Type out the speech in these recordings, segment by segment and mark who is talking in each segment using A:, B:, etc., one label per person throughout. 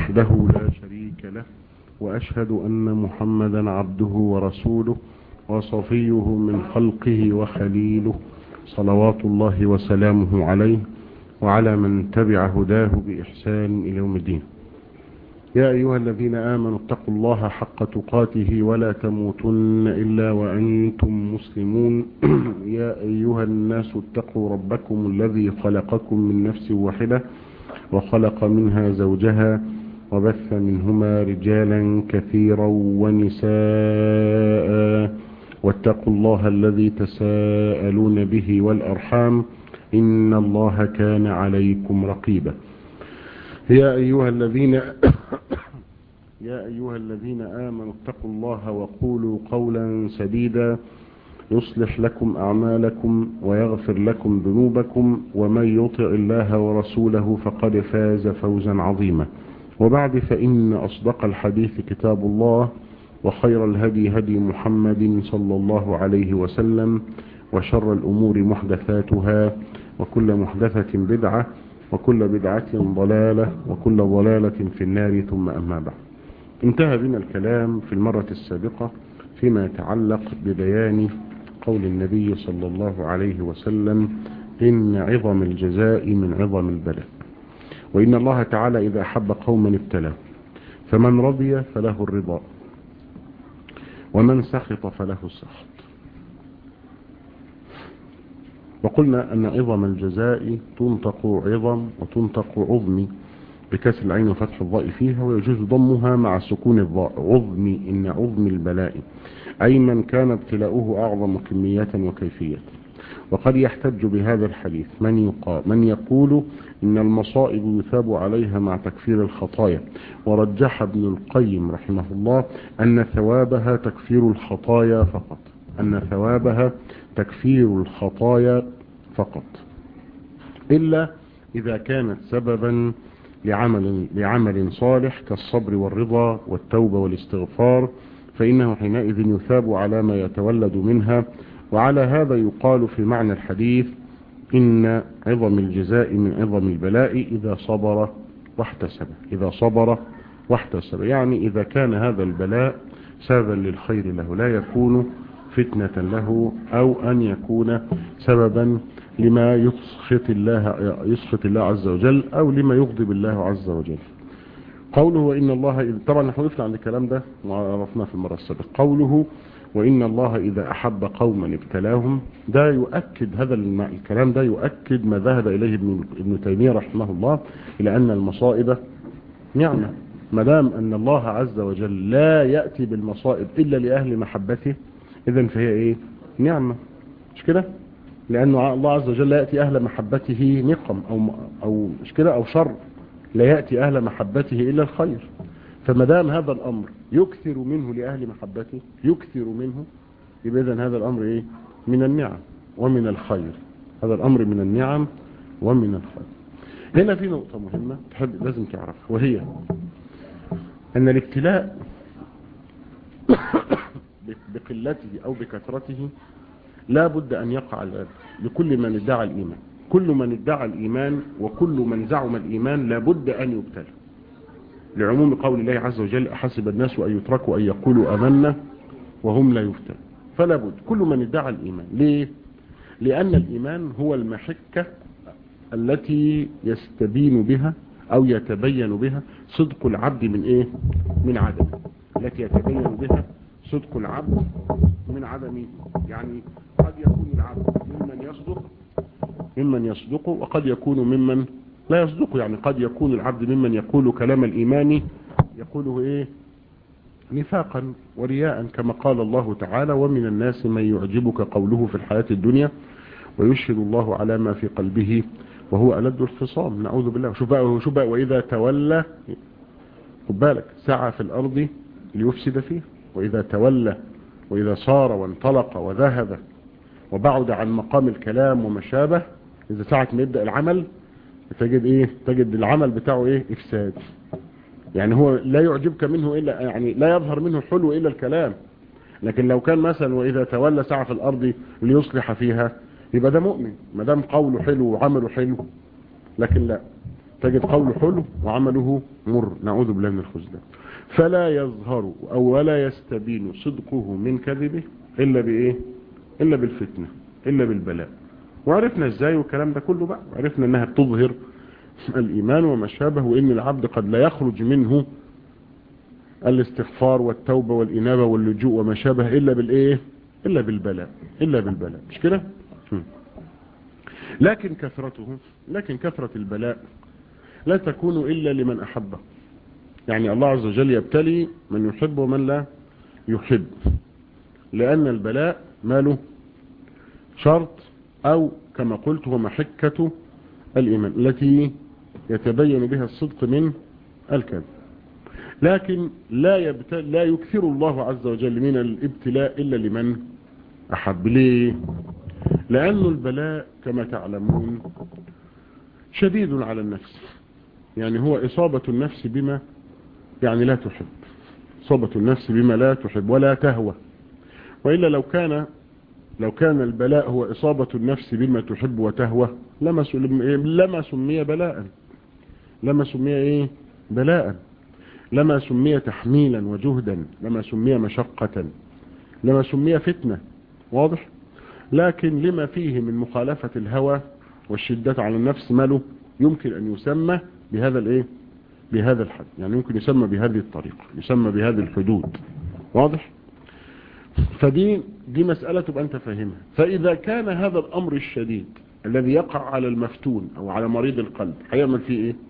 A: وحده لا شريك له وأشهد أن محمدا عبده ورسوله وصفيه من خلقه وخليله صلوات الله وسلامه عليه وعلى من تبع هداه بإحسان إلى يوم الدين يا أيها الذين آمنوا اتقوا الله حق تقاته ولا تموتن إلا وأنتم مسلمون يا أيها الناس اتقوا ربكم الذي خلقكم من نفس واحدة وخلق منها زوجها وبث منهما رجالا كثيرا ونساء واتقوا الله الذي تساءلون به والأرحام إن الله كان عليكم رقيبا يا أيها الذين يا أيها الذين آمنوا اتقوا الله وقولوا قولا سديدا يصلح لكم أعمالكم ويغفر لكم ذنوبكم ومن يطع الله ورسوله فقد فاز فوزا عظيما وبعد فإن أصدق الحديث كتاب الله وخير الهدي هدي محمد صلى الله عليه وسلم وشر الأمور محدثاتها وكل محدثة بدعة وكل بدعة ضلالة وكل ضلالة في النار ثم أما بعد انتهى بنا الكلام في المرة السابقة فيما يتعلق ببيان قول النبي صلى الله عليه وسلم إن عظم الجزاء من عظم البلاء وإن الله تعالى إذا أحب قوما ابتلاه فمن رضي فله الرضا ومن سخط فله السخط وقلنا أن عظم الجزاء تنطق عظم وتنطق عظم بكسر العين وفتح الضاء فيها ويجوز ضمها مع سكون الضاء عظم إن عظم البلاء أي من كان ابتلاؤه أعظم كمية وكيفية وقد يحتج بهذا الحديث من, يقال من يقول إن المصائب يثاب عليها مع تكفير الخطايا ورجح ابن القيم رحمه الله أن ثوابها تكفير الخطايا فقط أن ثوابها تكفير الخطايا فقط إلا إذا كانت سببا لعمل, لعمل صالح كالصبر والرضا والتوبة والاستغفار فإنه حينئذ يثاب على ما يتولد منها وعلى هذا يقال في معنى الحديث إن عظم الجزاء من عظم البلاء إذا صبر واحتسب إذا صبر واحتسب يعني إذا كان هذا البلاء سببا للخير له لا يكون فتنة له أو أن يكون سببا لما يسخط الله, يسخط الله عز وجل أو لما يغضب الله عز وجل قوله وإن الله طبعا نحن وقفنا عند الكلام ده وعرفناه في المرة السابقة قوله وإن الله إذا أحب قوما ابتلاهم ده يؤكد هذا الكلام ده يؤكد ما ذهب إليه ابن, ابن تيمية رحمه الله إلى أن المصائب نعمة ما دام أن الله عز وجل لا يأتي بالمصائب إلا لأهل محبته إذا فهي إيه نعمة مش كده لأن الله عز وجل لا يأتي أهل محبته نقم أو, أو مش كده أو شر لا يأتي أهل محبته إلا الخير فما دام هذا الأمر يكثر منه لأهل محبته يكثر منه يبقى إذن هذا الأمر إيه من النعم ومن الخير هذا الأمر من النعم ومن الخير هنا في نقطة مهمة تحب لازم تعرفها وهي أن الابتلاء بقلته أو بكثرته لا بد أن يقع لكل من ادعى الإيمان كل من ادعى الإيمان وكل من زعم الإيمان لا بد أن يبتلى لعموم قول الله عز وجل أحسب الناس أن يتركوا أن يقولوا أمنا وهم لا يفتن فلا بد كل من ادعى الإيمان ليه؟ لأن الإيمان هو المحكة التي يستبين بها أو يتبين بها صدق العبد من إيه؟ من عدم التي يتبين بها صدق العبد من عدمه يعني قد يكون العبد ممن يصدق ممن يصدق وقد يكون ممن لا يصدق يعني قد يكون العبد ممن يقول كلام الإيمان يقوله إيه نفاقا ورياء كما قال الله تعالى ومن الناس من يعجبك قوله في الحياة الدنيا ويشهد الله على ما في قلبه وهو ألد الخصام نعوذ بالله شوف بقى, شوف بقى وإذا تولى خد بالك سعى في الأرض ليفسد فيه وإذا تولى وإذا صار وانطلق وذهب وبعد عن مقام الكلام وما شابه إذا ساعة ما يبدأ العمل تجد إيه تجد العمل بتاعه إيه إفساد يعني هو لا يعجبك منه إلا يعني لا يظهر منه حلو إلا الكلام لكن لو كان مثلا وإذا تولى سعى في الأرض ليصلح فيها يبقى ده مؤمن ما دام قوله حلو وعمله حلو لكن لا تجد قوله حلو وعمله مر نعوذ بالله من الخزلان فلا يظهر أو ولا يستبين صدقه من كذبه إلا بإيه إلا بالفتنة إلا بالبلاء وعرفنا إزاي والكلام ده كله بقى وعرفنا أنها بتظهر الإيمان وما شابه وإن العبد قد لا يخرج منه الاستغفار والتوبة والإنابة واللجوء وما شابه إلا بالإيه إلا بالبلاء إلا بالبلاء مش كده لكن كثرته لكن كثرة البلاء لا تكون إلا لمن أحبه يعني الله عز وجل يبتلي من يحب ومن لا يحب لأن البلاء ماله شرط أو كما قلت هو محكة الإيمان التي يتبين بها الصدق من الكذب لكن لا, يبتل لا يكثر الله عز وجل من الابتلاء إلا لمن أحب ليه لأن البلاء كما تعلمون شديد على النفس يعني هو إصابة النفس بما يعني لا تحب إصابة النفس بما لا تحب ولا تهوى وإلا لو كان لو كان البلاء هو إصابة النفس بما تحب وتهوى لما لما سمي بلاء لما سمي إيه بلاء لما سمي تحميلا وجهدا لما سمي مشقة لما سمي فتنة واضح لكن لما فيه من مخالفة الهوى والشدة على النفس ماله يمكن أن يسمى بهذا الايه بهذا الحد يعني يمكن يسمى بهذه الطريقة يسمى بهذه الحدود واضح فدي دي مسألة تبقى انت فاهمها فإذا كان هذا الأمر الشديد الذي يقع على المفتون أو على مريض القلب هيعمل فيه ايه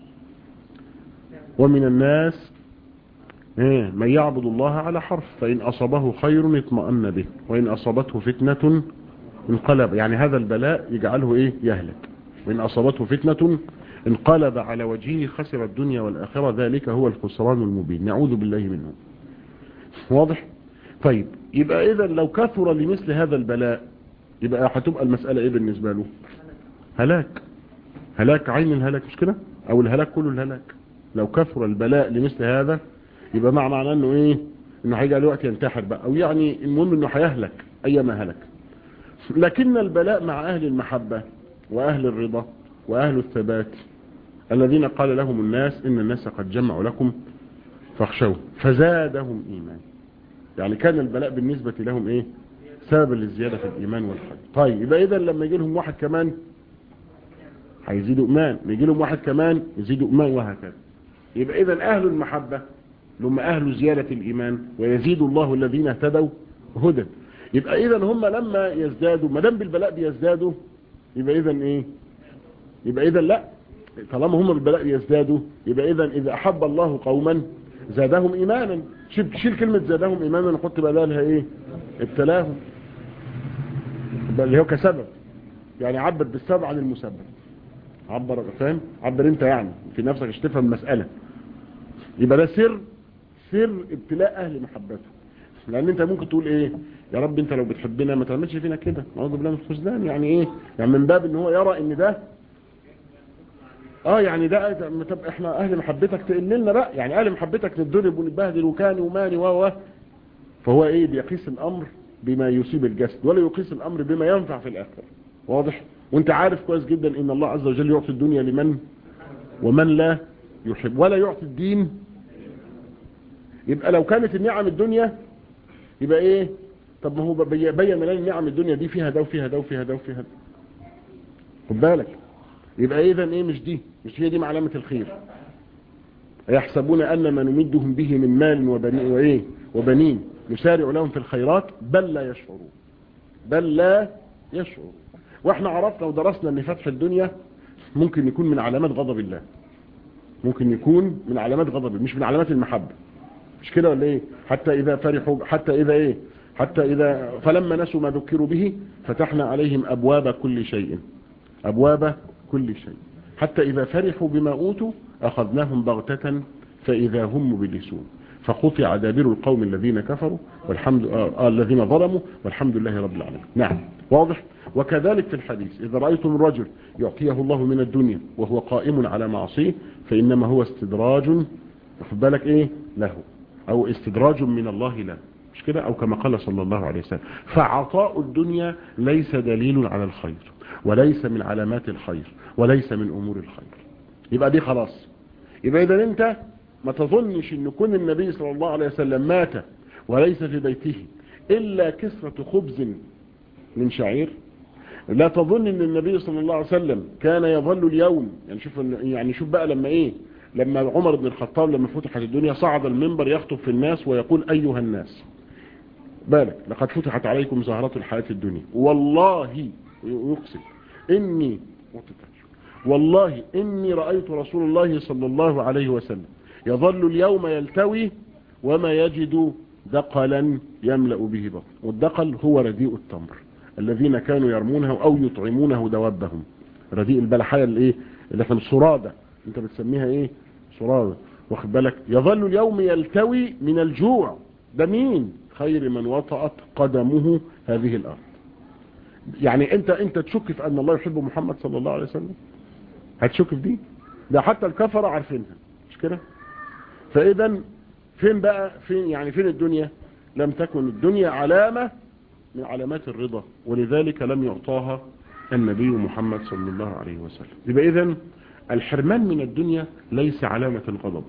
A: ومن الناس إيه من يعبد الله على حرف فإن أصابه خير اطمأن به وإن أصابته فتنة انقلب يعني هذا البلاء يجعله إيه يهلك وإن أصابته فتنة انقلب على وجهه خسر الدنيا والآخرة ذلك هو الخسران المبين نعوذ بالله منه واضح طيب يبقى إذا لو كثر لمثل هذا البلاء يبقى هتبقى المسألة إيه بالنسبة له هلاك هلاك عين الهلاك مش كده أو الهلاك كله الهلاك لو كثر البلاء لمثل هذا يبقى مع معنى انه ايه انه هيجي على وقت ينتحر بقى او يعني المهم انه هيهلك ايما هلك لكن البلاء مع اهل المحبة واهل الرضا واهل الثبات الذين قال لهم الناس ان الناس قد جمعوا لكم فاخشوا فزادهم ايمان يعني كان البلاء بالنسبة لهم ايه سبب للزيادة في الايمان والحج طيب يبقى اذا لما يجي لهم واحد كمان هيزيدوا ايمان يجي لهم واحد كمان يزيدوا ايمان وهكذا يبقى اذا اهل المحبة هم اهل زيادة الايمان ويزيد الله الذين اهتدوا هدى يبقى اذا هم لما يزدادوا ما دام بالبلاء بيزدادوا يبقى اذا ايه يبقى اذا لا طالما هم بالبلاء بيزدادوا يبقى اذا اذا احب الله قوما زادهم ايمانا شيل شيل كلمة زادهم ايمانا نحط بدلها ايه ابتلاهم اللي هو كسبب يعني عبر بالسبب عن المسبب عبر فاهم عبر انت يعني في نفسك عشان تفهم المسألة يبقى ده سر سر ابتلاء اهل محبته لان انت ممكن تقول ايه يا رب انت لو بتحبنا ما تعملش فينا كده نعوذ بالله من الخذلان يعني ايه يعني من باب ان هو يرى ان ده اه يعني ده طب احنا اهل محبتك تقل لنا بقى يعني اهل محبتك نتضرب ونتبهدل وكاني وماني و فهو ايه بيقيس الامر بما يصيب الجسد ولا يقيس الامر بما ينفع في الاخره واضح وانت عارف كويس جدا ان الله عز وجل يعطي الدنيا لمن ومن لا يحب ولا يعطي الدين يبقى لو كانت النعم الدنيا يبقى ايه طب ما هو بين لنا النعم الدنيا دي فيها ده وفيها ده وفيها ده وفيها ده خد بالك يبقى اذا ايه مش دي مش هي دي علامة الخير يحسبون ان ما نمدهم به من مال وبنين وايه وبنين نسارع لهم في الخيرات بل لا يشعرون بل لا يشعرون واحنا عرفنا ودرسنا ان فتح الدنيا ممكن يكون من علامات غضب الله ممكن يكون من علامات غضب مش من علامات المحبة مش كده ولا ايه حتى اذا فرحوا حتى اذا ايه حتى اذا فلما نسوا ما ذكروا به فتحنا عليهم ابواب كل شيء ابواب كل شيء حتى اذا فرحوا بما اوتوا اخذناهم بغتة فاذا هم مبلسون فقطع دابر القوم الذين كفروا والحمد آه, آه الذين ظلموا والحمد لله رب العالمين نعم واضح وكذلك في الحديث إذا رأيتم الرجل يعطيه الله من الدنيا وهو قائم على معصيه فإنما هو استدراج واخد بالك إيه له أو استدراج من الله له مش كده أو كما قال صلى الله عليه وسلم فعطاء الدنيا ليس دليل على الخير وليس من علامات الخير وليس من أمور الخير يبقى دي خلاص يبقى اذا انت ما تظنش ان كون النبي صلى الله عليه وسلم مات وليس في بيته الا كسرة خبز من شعير لا تظن ان النبي صلى الله عليه وسلم كان يظل اليوم يعني شوف يعني شوف بقى لما ايه لما عمر بن الخطاب لما فتحت الدنيا صعد المنبر يخطب في الناس ويقول ايها الناس بالك لقد فتحت عليكم زهرة الحياة الدنيا والله يقسم اني والله اني رأيت رسول الله صلى الله عليه وسلم يظل اليوم يلتوي وما يجد دقلا يملأ به بطن والدقل هو رديء التمر الذين كانوا يرمونه او يطعمونه دوابهم رديء البلحية الايه اللي احنا الصرادة انت بتسميها ايه صرادة واخد بالك يظل اليوم يلتوي من الجوع ده مين خير من وطأت قدمه هذه الارض يعني انت انت تشك في ان الله يحب محمد صلى الله عليه وسلم هتشك في دي ده حتى الكفرة عارفينها مش كده فاذا فين بقى فين يعني فين الدنيا لم تكن الدنيا علامة من علامات الرضا ولذلك لم يعطاها النبي محمد صلى الله عليه وسلم يبقى اذا الحرمان من الدنيا ليس علامة الغضب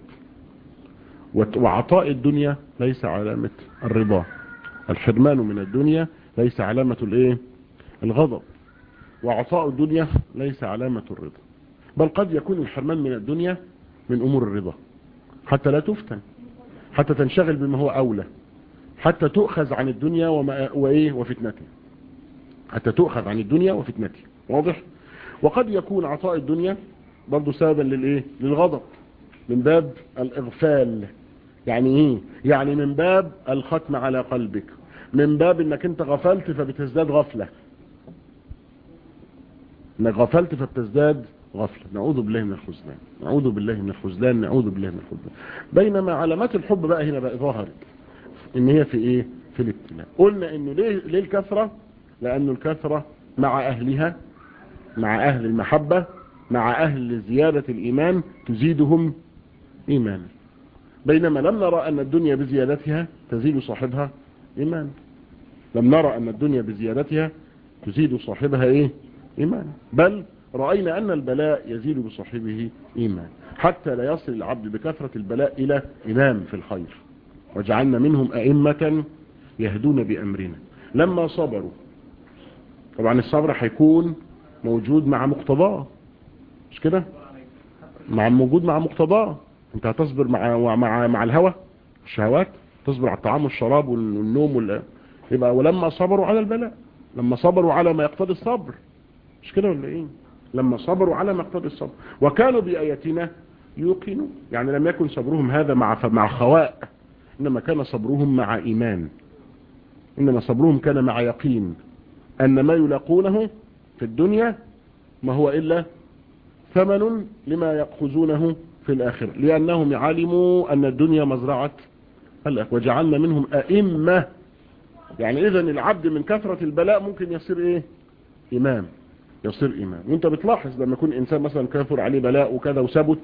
A: وعطاء الدنيا ليس علامة الرضا الحرمان من الدنيا ليس علامة الايه الغضب وعطاء الدنيا ليس علامة الرضا بل قد يكون الحرمان من الدنيا من امور الرضا حتى لا تفتن حتى تنشغل بما هو اولى حتى تؤخذ عن الدنيا وما وايه وفتنتها حتى تؤخذ عن الدنيا وفتنتها واضح وقد يكون عطاء الدنيا برضه سببا للايه للغضب من باب الاغفال يعني ايه يعني من باب الختم على قلبك من باب انك انت غفلت فبتزداد غفلة انك غفلت فبتزداد غفلة نعوذ بالله من الخذلان نعوذ بالله من الخذلان نعوذ بالله من الخذلان بينما علامات الحب بقى هنا بقى ظهرت ان هي في ايه في الابتلاء قلنا انه ليه, ليه الكثرة لانه الكثرة مع اهلها مع اهل المحبة مع اهل زيادة الايمان تزيدهم ايمانا بينما لم نرى ان الدنيا بزيادتها تزيد صاحبها ايمان لم نرى ان الدنيا بزيادتها تزيد صاحبها ايه ايمان بل رأينا ان البلاء يزيد بصاحبه ايمان حتى لا يصل العبد بكثرة البلاء الى امام في الخير وجعلنا منهم ائمة يهدون بامرنا لما صبروا طبعا الصبر هيكون موجود مع مقتضاه مش كده مع موجود مع مقتضاه انت هتصبر مع مع مع الهوى الشهوات تصبر على الطعام والشراب والنوم وال يبقى ولما صبروا على البلاء لما صبروا على ما يقتضي الصبر مش كده ولا ايه لما صبروا على ما يقتضي الصبر وكانوا بآياتنا يوقنوا يعني لم يكن صبرهم هذا مع مع خواء انما كان صبرهم مع ايمان انما صبرهم كان مع يقين ان ما يلاقونه في الدنيا ما هو الا ثمن لما يأخذونه في الآخرة لأنهم علموا أن الدنيا مزرعة الأخ وجعلنا منهم أئمة يعني إذا العبد من كثرة البلاء ممكن يصير إيه إمام يصير إمام وانت بتلاحظ لما يكون إنسان مثلا كثر عليه بلاء وكذا وثبت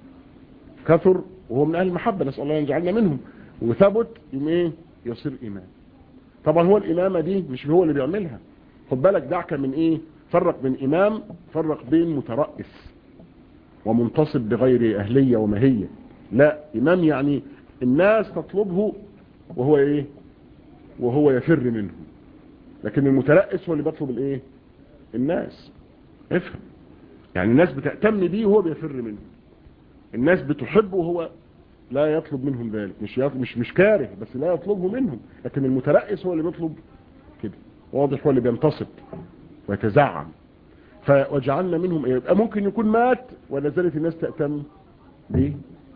A: كثر وهو من أهل المحبة نسأل الله أن يجعلنا منهم وثبت يوم إيه يصير إمام طبعا هو الإمامة دي مش هو اللي بيعملها خد بالك دعك من إيه فرق بين إمام فرق بين مترأس ومنتصب بغير أهلية ومهية لا إمام يعني الناس تطلبه وهو إيه وهو يفر منهم لكن المتلقس هو اللي بيطلب الإيه الناس افهم يعني الناس بتأتم بيه وهو بيفر منهم الناس بتحبه وهو لا يطلب منهم ذلك مش مش مش كاره بس لا يطلبه منهم لكن المتلقس هو اللي بيطلب كده واضح هو اللي بينتصب ويتزعم فوجعلنا منهم ايه يبقى ممكن يكون مات ولا زالت الناس تأتم ليه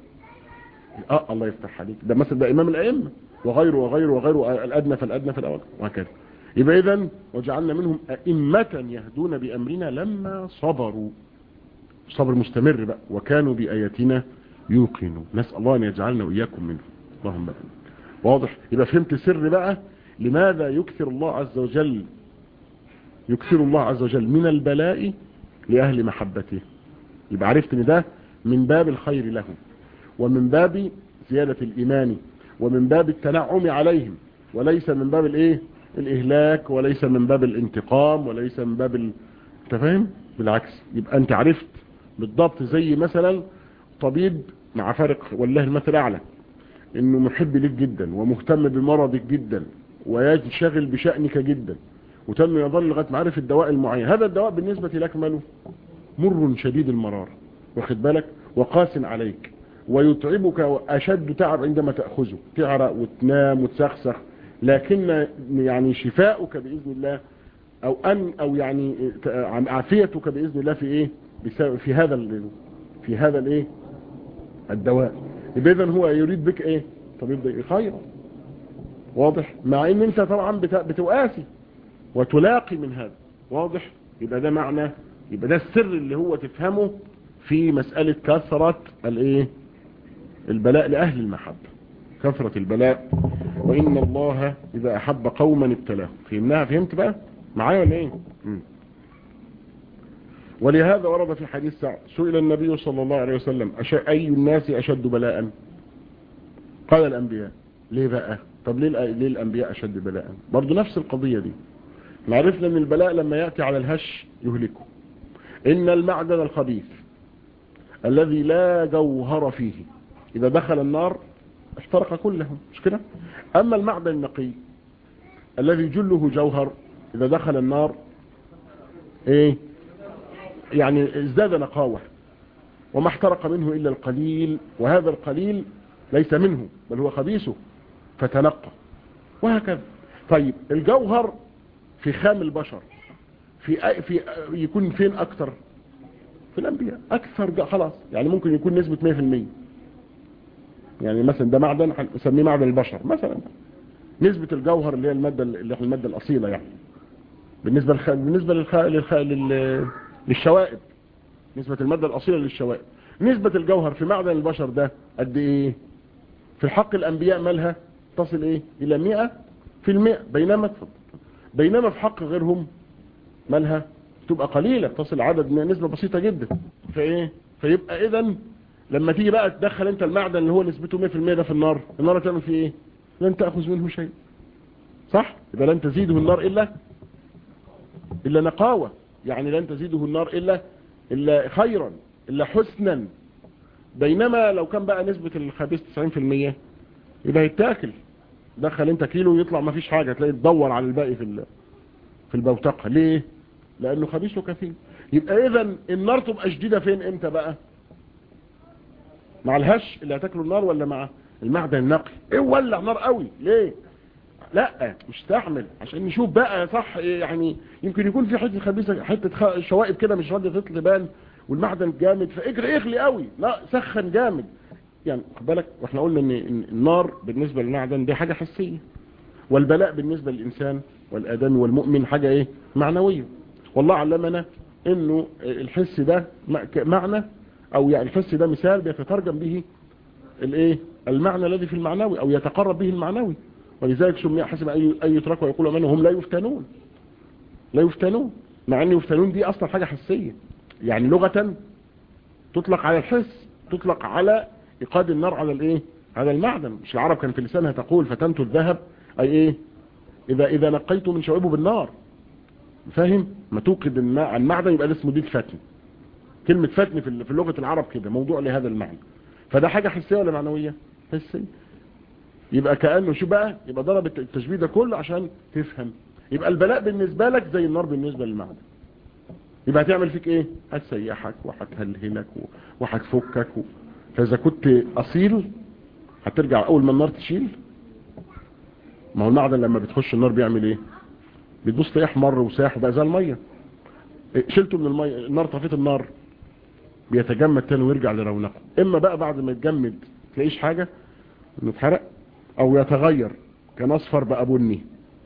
A: اه الله يفتح عليك ده مثلا ده امام الائمه وغيره وغيره وغيره الادنى فالادنى فالاول وهكذا يبقى اذا وجعلنا منهم ائمه يهدون بامرنا لما صبروا صبر مستمر بقى وكانوا باياتنا يوقنوا نسال الله ان يجعلنا واياكم منهم اللهم واضح يبقى فهمت سر بقى لماذا يكثر الله عز وجل يكثر الله عز وجل من البلاء لأهل محبته يبقى عرفت ان ده من باب الخير لهم ومن باب زيادة الإيمان ومن باب التنعم عليهم وليس من باب الايه الإهلاك وليس من باب الانتقام وليس من باب ال... انت فاهم بالعكس يبقى انت عرفت بالضبط زي مثلا طبيب مع فارق والله المثل الاعلى انه محب لك جدا ومهتم بمرضك جدا ويشغل بشأنك جدا وتم يظل لغايه معرفة الدواء المعين هذا الدواء بالنسبة لك ماله مر شديد المرار واخد بالك وقاس عليك ويتعبك أشد تعب عندما تأخذه تعرق وتنام وتسخسخ لكن يعني شفاؤك بإذن الله أو أن أو يعني عافيتك بإذن الله في إيه في هذا في هذا الإيه الدواء يبقى إذن هو يريد بك إيه طب يبدأ خيرا واضح مع ان انت طبعا بتؤاسي وتلاقي من هذا واضح يبقى ده معنى يبقى ده السر اللي هو تفهمه في مسألة كثرة الايه البلاء لأهل المحبة كثرة البلاء وإن الله إذا أحب قوما ابتلاه فهمناها فهمت بقى معايا ولا ايه م. ولهذا ورد في حديث سعد سئل النبي صلى الله عليه وسلم أي الناس أشد بلاء قال الأنبياء ليه بقى طب ليه, ليه الأنبياء أشد بلاء برضو نفس القضية دي عرفنا ان البلاء لما يأتي على الهش يهلكه إن المعدن الخبيث الذي لا جوهر فيه إذا دخل النار احترق كله مش كده أما المعدن النقي الذي جله جوهر إذا دخل النار ايه يعني ازداد نقاوة وما احترق منه إلا القليل وهذا القليل ليس منه بل هو خبيثه فتنقى وهكذا طيب الجوهر في خام البشر في في يكون فين اكتر في الانبياء اكثر خلاص يعني ممكن يكون نسبة 100% يعني مثلا ده معدن نسميه معدن البشر مثلا نسبة الجوهر اللي هي المادة اللي هي المادة الاصيلة يعني بالنسبة للخ... بالنسبة للخ... للخ... لل... للشوائب نسبة المادة الاصيلة للشوائب نسبة الجوهر في معدن البشر ده قد ايه في حق الانبياء مالها تصل ايه الى مئة في المئة بينما بينما في حق غيرهم مالها تبقى قليلة تصل عدد نسبة بسيطة جدا فايه فيبقى اذا لما تيجي بقى تدخل انت المعدن اللي هو نسبته 100% ده في النار النار تعمل فيه ايه لن تأخذ منه شيء صح يبقى لن تزيده النار الا الا نقاوة يعني لن تزيده النار الا الا خيرا الا حسنا بينما لو كان بقى نسبة الخبيث 90% يبقى هيتاكل دخل انت كيلو يطلع ما فيش حاجة تلاقي تدور على الباقي في في البوتقة ليه لانه خبيث وكثير يبقى اذا النار تبقى شديدة فين امتى بقى مع الهش اللي هتاكله النار ولا مع المعدن النقي ايه ولع نار قوي ليه لا مش تحمل عشان نشوف بقى صح يعني يمكن يكون في حته خبيثه حته شوائب كده مش راضيه تبان والمعدن جامد فاجري اغلي قوي لا سخن جامد يعني خد بالك واحنا قلنا ان النار بالنسبه للمعدن دي حاجه حسيه والبلاء بالنسبه للانسان والادمي والمؤمن حاجه ايه معنويه والله علمنا انه الحس ده معنى او يعني الحس ده مثال بيتترجم به الايه المعنى الذي في المعنوي او يتقرب به المعنوي ولذلك سمي حسب اي اي يترك ويقول منه هم لا يفتنون لا يفتنون مع ان يفتنون دي اصلا حاجه حسيه يعني لغه تطلق على الحس تطلق على ايقاد النار على الايه على المعدن مش العرب كان في لسانها تقول فتنت الذهب اي ايه اذا اذا نقيته من شعبه بالنار فاهم ما توقد الماء المعدن يبقى ده اسمه ديك فتن كلمة فتن في في لغة العرب كده موضوع لهذا المعنى فده حاجة حسية ولا معنوية حسية يبقى كأنه شو بقى يبقى ضرب التشبيه ده كله عشان تفهم يبقى البلاء بالنسبة لك زي النار بالنسبة للمعدن يبقى هتعمل فيك ايه هتسيحك وهتهلهلك وهتفكك و... فاذا كنت اصيل هترجع اول ما النار تشيل ما هو المعدن لما بتخش النار بيعمل ايه بتبص تلاقيه احمر وساح وبقى زي الميه شلته من الميه النار طفيت النار بيتجمد تاني ويرجع لرونقه اما بقى بعد ما يتجمد تلاقيش حاجه انه اتحرق او يتغير كان اصفر بقى بني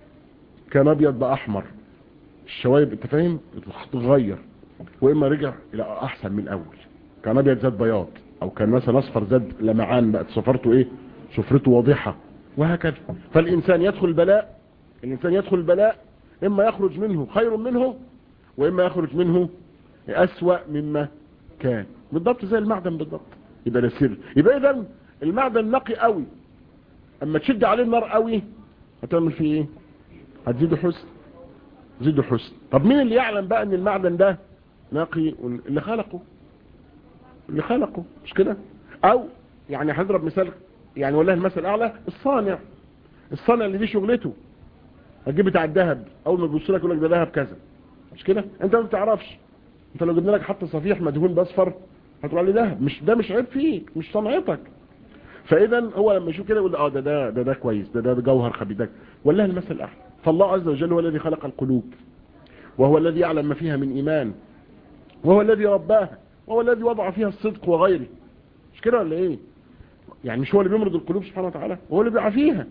A: كان ابيض بقى احمر الشوايب انت فاهم تتغير واما رجع الى احسن من الاول كان ابيض زاد بياض او كان مثلا اصفر زاد لمعان بقت صفرته ايه صفرته واضحه وهكذا فالانسان يدخل البلاء الانسان يدخل البلاء اما يخرج منه خير منه واما يخرج منه اسوأ مما كان بالضبط زي المعدن بالضبط يبقى ده سر يبقى اذا المعدن نقي قوي اما تشد عليه النار قوي هتعمل فيه ايه هتزيده حسن زيده حسن طب مين اللي يعلم بقى ان المعدن ده نقي اللي خلقه اللي خلقه مش كده او يعني هضرب مثال يعني والله المثل الاعلى الصانع الصانع اللي دي شغلته هتجيب بتاع الذهب اول ما تبص لك يقول لك ده ذهب كذا مش كده انت ما بتعرفش انت لو جبنا لك حتى صفيح مدهون باصفر هتقول عليه ذهب مش ده مش عيب فيك مش صنعتك فاذا هو لما يشوف كده يقول اه ده ده ده, ده كويس ده ده جوهر خبيث ده والله المثل الاعلى فالله عز وجل هو الذي خلق القلوب وهو الذي يعلم ما فيها من ايمان وهو الذي رباها وهو الذي وضع فيها الصدق وغيره مش كده ولا ايه يعني مش هو اللي بيمرض القلوب سبحانه وتعالى هو اللي بيعافيها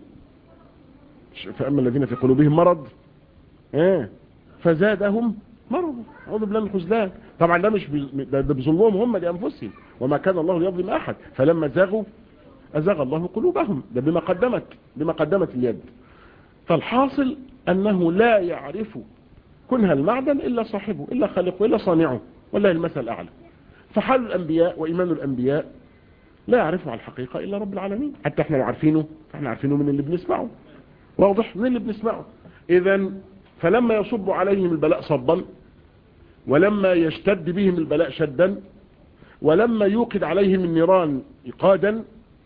A: فاما الذين في قلوبهم مرض ايه فزادهم مرض اعوذ بالله من الخذلان طبعا ده مش ده, ده بظلمهم هم لانفسهم وما كان الله ليظلم احد فلما زاغوا ازاغ الله قلوبهم ده بما قدمت بما قدمت اليد فالحاصل انه لا يعرف كنها المعدن الا صاحبه الا خالقه الا صانعه والله المثل الاعلى فحال الانبياء وايمان الانبياء لا يعرفه على الحقيقة الا رب العالمين حتى احنا لو عارفينه فاحنا عارفينه من اللي بنسمعه واضح من اللي بنسمعه اذا فلما يصب عليهم البلاء صبا ولما يشتد بهم البلاء شدا ولما يوقد عليهم النيران ايقادا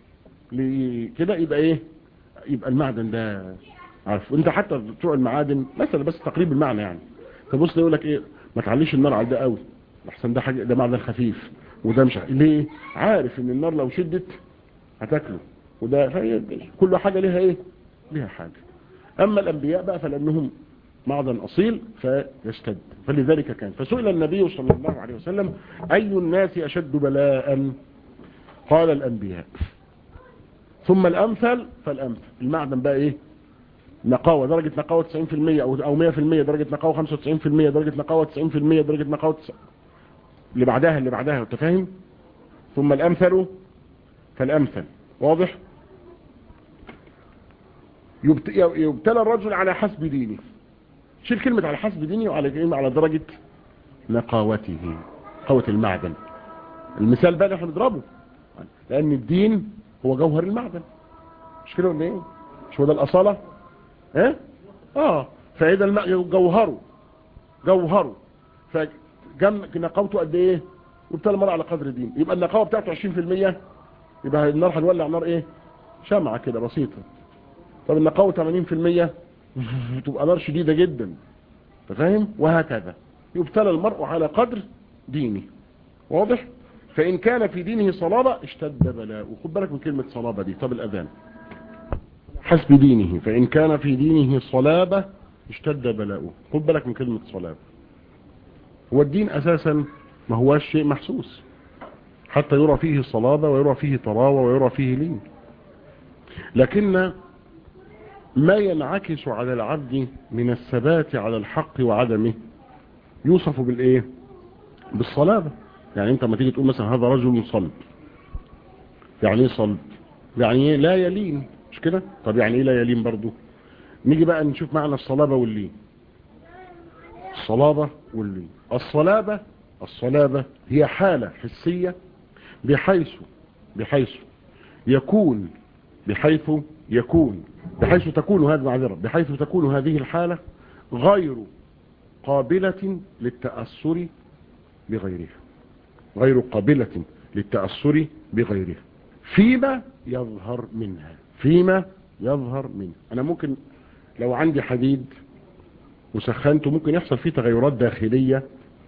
A: كده يبقى ايه يبقى المعدن ده عارف انت حتى بتوع المعادن مثلا بس تقريب المعنى يعني تبص يقول لك ايه ما تعليش النار على ده قوي احسن ده حاجه ده معدن خفيف وده مش ليه عارف ان النار لو شدت هتاكله وده كل حاجه ليها ايه ليها حاجه اما الانبياء بقى فلانهم معدن اصيل فيشتد فلذلك كان فسئل النبي صلى الله عليه وسلم اي الناس اشد بلاء قال الانبياء ثم الامثل فالامثل المعدن بقى ايه نقاوة درجة نقاوة 90% او او 100% درجة نقاوة 95% درجة نقاوة 90% درجة نقاوة اللي بعدها اللي بعدها انت فاهم ثم الامثل فالامثل واضح يبتلى الرجل على حسب دينه شيل كلمة على حسب دينه وعلى كلمة على درجة نقاوته قوة المعدن المثال بقى اللي احنا بنضربه لان الدين هو جوهر المعدن مش كده ولا ايه مش هو ده الاصاله ايه اه فاذا الماء جوهره جوهره فجم نقاوته قد ايه وابتلى المرء على قدر الدين يبقى النقاوه بتاعته 20% يبقى النار هنولع نار ايه شمعه كده بسيطه طب النقاوه 80% تبقى نار شديده جدا انت فاهم وهكذا يبتلى المرء على قدر دينه واضح فإن كان في دينه صلابة اشتد بلاء خد بالك من كلمة صلابة دي طب الأذان حسب دينه فإن كان في دينه صلابة اشتد بلاؤه خد بالك من كلمة صلابة هو الدين أساسا ما هواش شيء محسوس حتى يرى فيه صلابة ويرى فيه طراوة ويرى فيه لين لكن ما ينعكس على العبد من الثبات على الحق وعدمه يوصف بالإيه بالصلابة يعني انت ما تيجي تقول مثلا هذا رجل صلب يعني ايه صلب يعني ايه لا يلين مش كده طب يعني ايه لا يلين برضو نيجي بقى نشوف معنى الصلابة واللين الصلابة واللين الصلابة الصلابة هي حالة حسية بحيث بحيث يكون بحيث يكون بحيث تكون هذه معذرة بحيث تكون هذه الحالة غير قابلة للتأثر بغيرها غير قابلة للتأثر بغيرها فيما يظهر منها فيما يظهر منها أنا ممكن لو عندي حديد وسخنته ممكن يحصل فيه تغيرات داخلية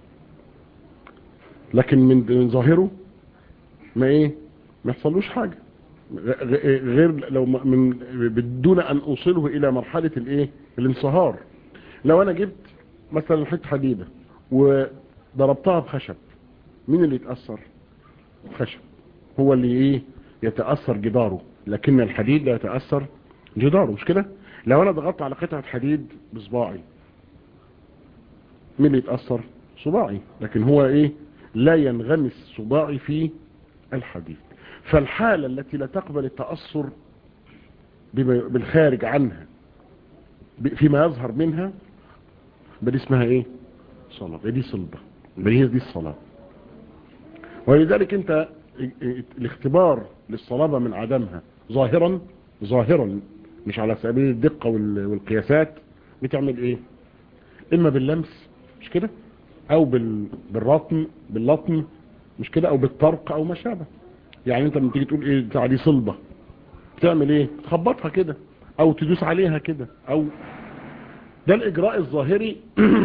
A: لكن من ظاهره ما ايه ما يحصلوش حاجة غير لو من بدون ان اوصله الى مرحلة الايه الانصهار لو انا جبت مثلا حته حديدة وضربتها بخشب مين اللي يتأثر الخشب هو اللي ايه يتأثر جداره لكن الحديد لا يتأثر جداره مش كده لو انا ضغطت على قطعة حديد بصباعي مين اللي يتأثر صباعي لكن هو ايه لا ينغمس صباعي في الحديد فالحالة التي لا تقبل التأثر بالخارج عنها فيما يظهر منها بدي اسمها ايه صلبة دي صلبة بدي دي الصلاة ولذلك انت الاختبار للصلابة من عدمها ظاهرا ظاهرا مش على سبيل الدقة والقياسات بتعمل ايه اما باللمس مش كده او بالرطم باللطم مش كده او بالطرق او ما شابه يعني انت لما تيجي تقول ايه بتاع دي صلبة بتعمل ايه تخبطها كده او تدوس عليها كده او ده الاجراء الظاهري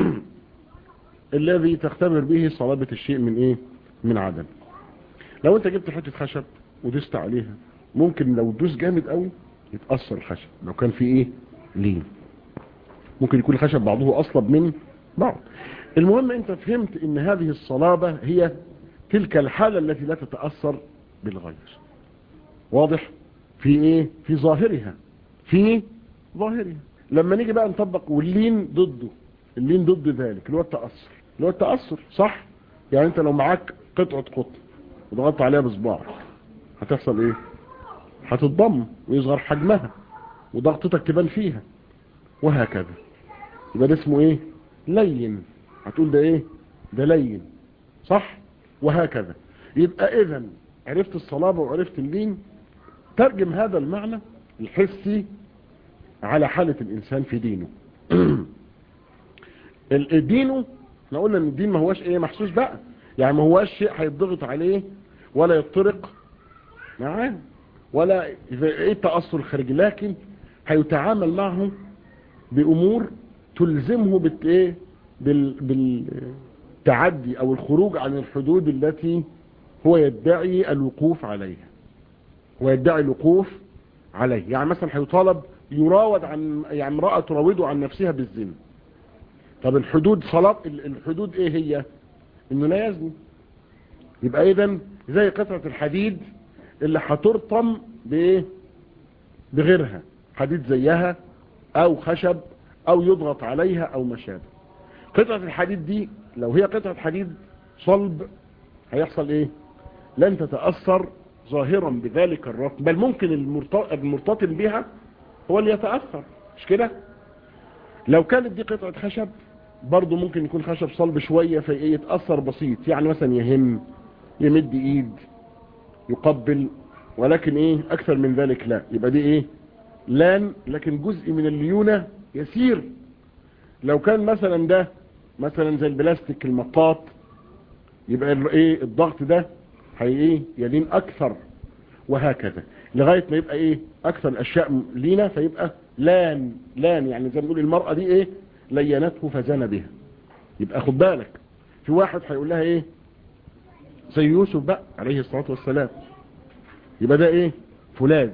A: الذي تختبر به صلابة الشيء من ايه من عدم لو انت جبت حتة خشب ودست عليها ممكن لو تدوس جامد قوي يتأثر الخشب لو كان في ايه لين ممكن يكون الخشب بعضه اصلب من بعض المهم انت فهمت ان هذه الصلابة هي تلك الحالة التي لا تتأثر بالغير واضح في ايه في ظاهرها في ظاهرها لما نيجي بقى نطبق واللين ضده اللين ضد ذلك اللي هو التأثر اللي هو التأثر صح يعني انت لو معاك قطعة قطن وضغطت عليها بصباعك هتحصل ايه هتتضم ويصغر حجمها وضغطتك تبان فيها وهكذا يبقى ده اسمه ايه لين هتقول ده ايه ده لين صح وهكذا يبقى اذا عرفت الصلابة وعرفت اللين ترجم هذا المعنى الحسي على حالة الانسان في دينه دينه احنا قلنا ان الدين ما هواش ايه محسوس بقى يعني ما هواش شيء هيتضغط عليه ولا يطرق معاه ولا ايه التأثر الخارجي لكن هيتعامل معه بامور تلزمه بت ايه بال بالتعدي او الخروج عن الحدود التي هو يدعي الوقوف عليها هو يدعي الوقوف عليه يعني مثلا هيطالب يراود عن يعني امرأة تراوده عن نفسها بالزنا طب الحدود صلاة الحدود ايه هي انه لا يزني يبقى اذا زي قطعة الحديد اللي هترطم بايه بغيرها حديد زيها او خشب او يضغط عليها او ما شابه قطعة الحديد دي لو هي قطعة حديد صلب هيحصل ايه لن تتأثر ظاهرا بذلك الرطم بل ممكن المرتطم بها هو اللي يتأثر مش كده لو كانت دي قطعة خشب برضو ممكن يكون خشب صلب شوية فيتأثر بسيط يعني مثلا يهم يمد ايد يقبل ولكن ايه اكثر من ذلك لا يبقى دي ايه لان لكن جزء من الليونة يسير لو كان مثلا ده مثلا زي البلاستيك المطاط يبقى ايه الضغط ده هي ايه يلين اكثر وهكذا لغاية ما يبقى ايه اكثر الاشياء لينا فيبقى لان لان يعني زي ما نقول المرأة دي ايه لينته فزن بها يبقى خد بالك في واحد هيقول لها ايه زي يوسف بقى عليه الصلاة والسلام يبقى ده ايه فولاذ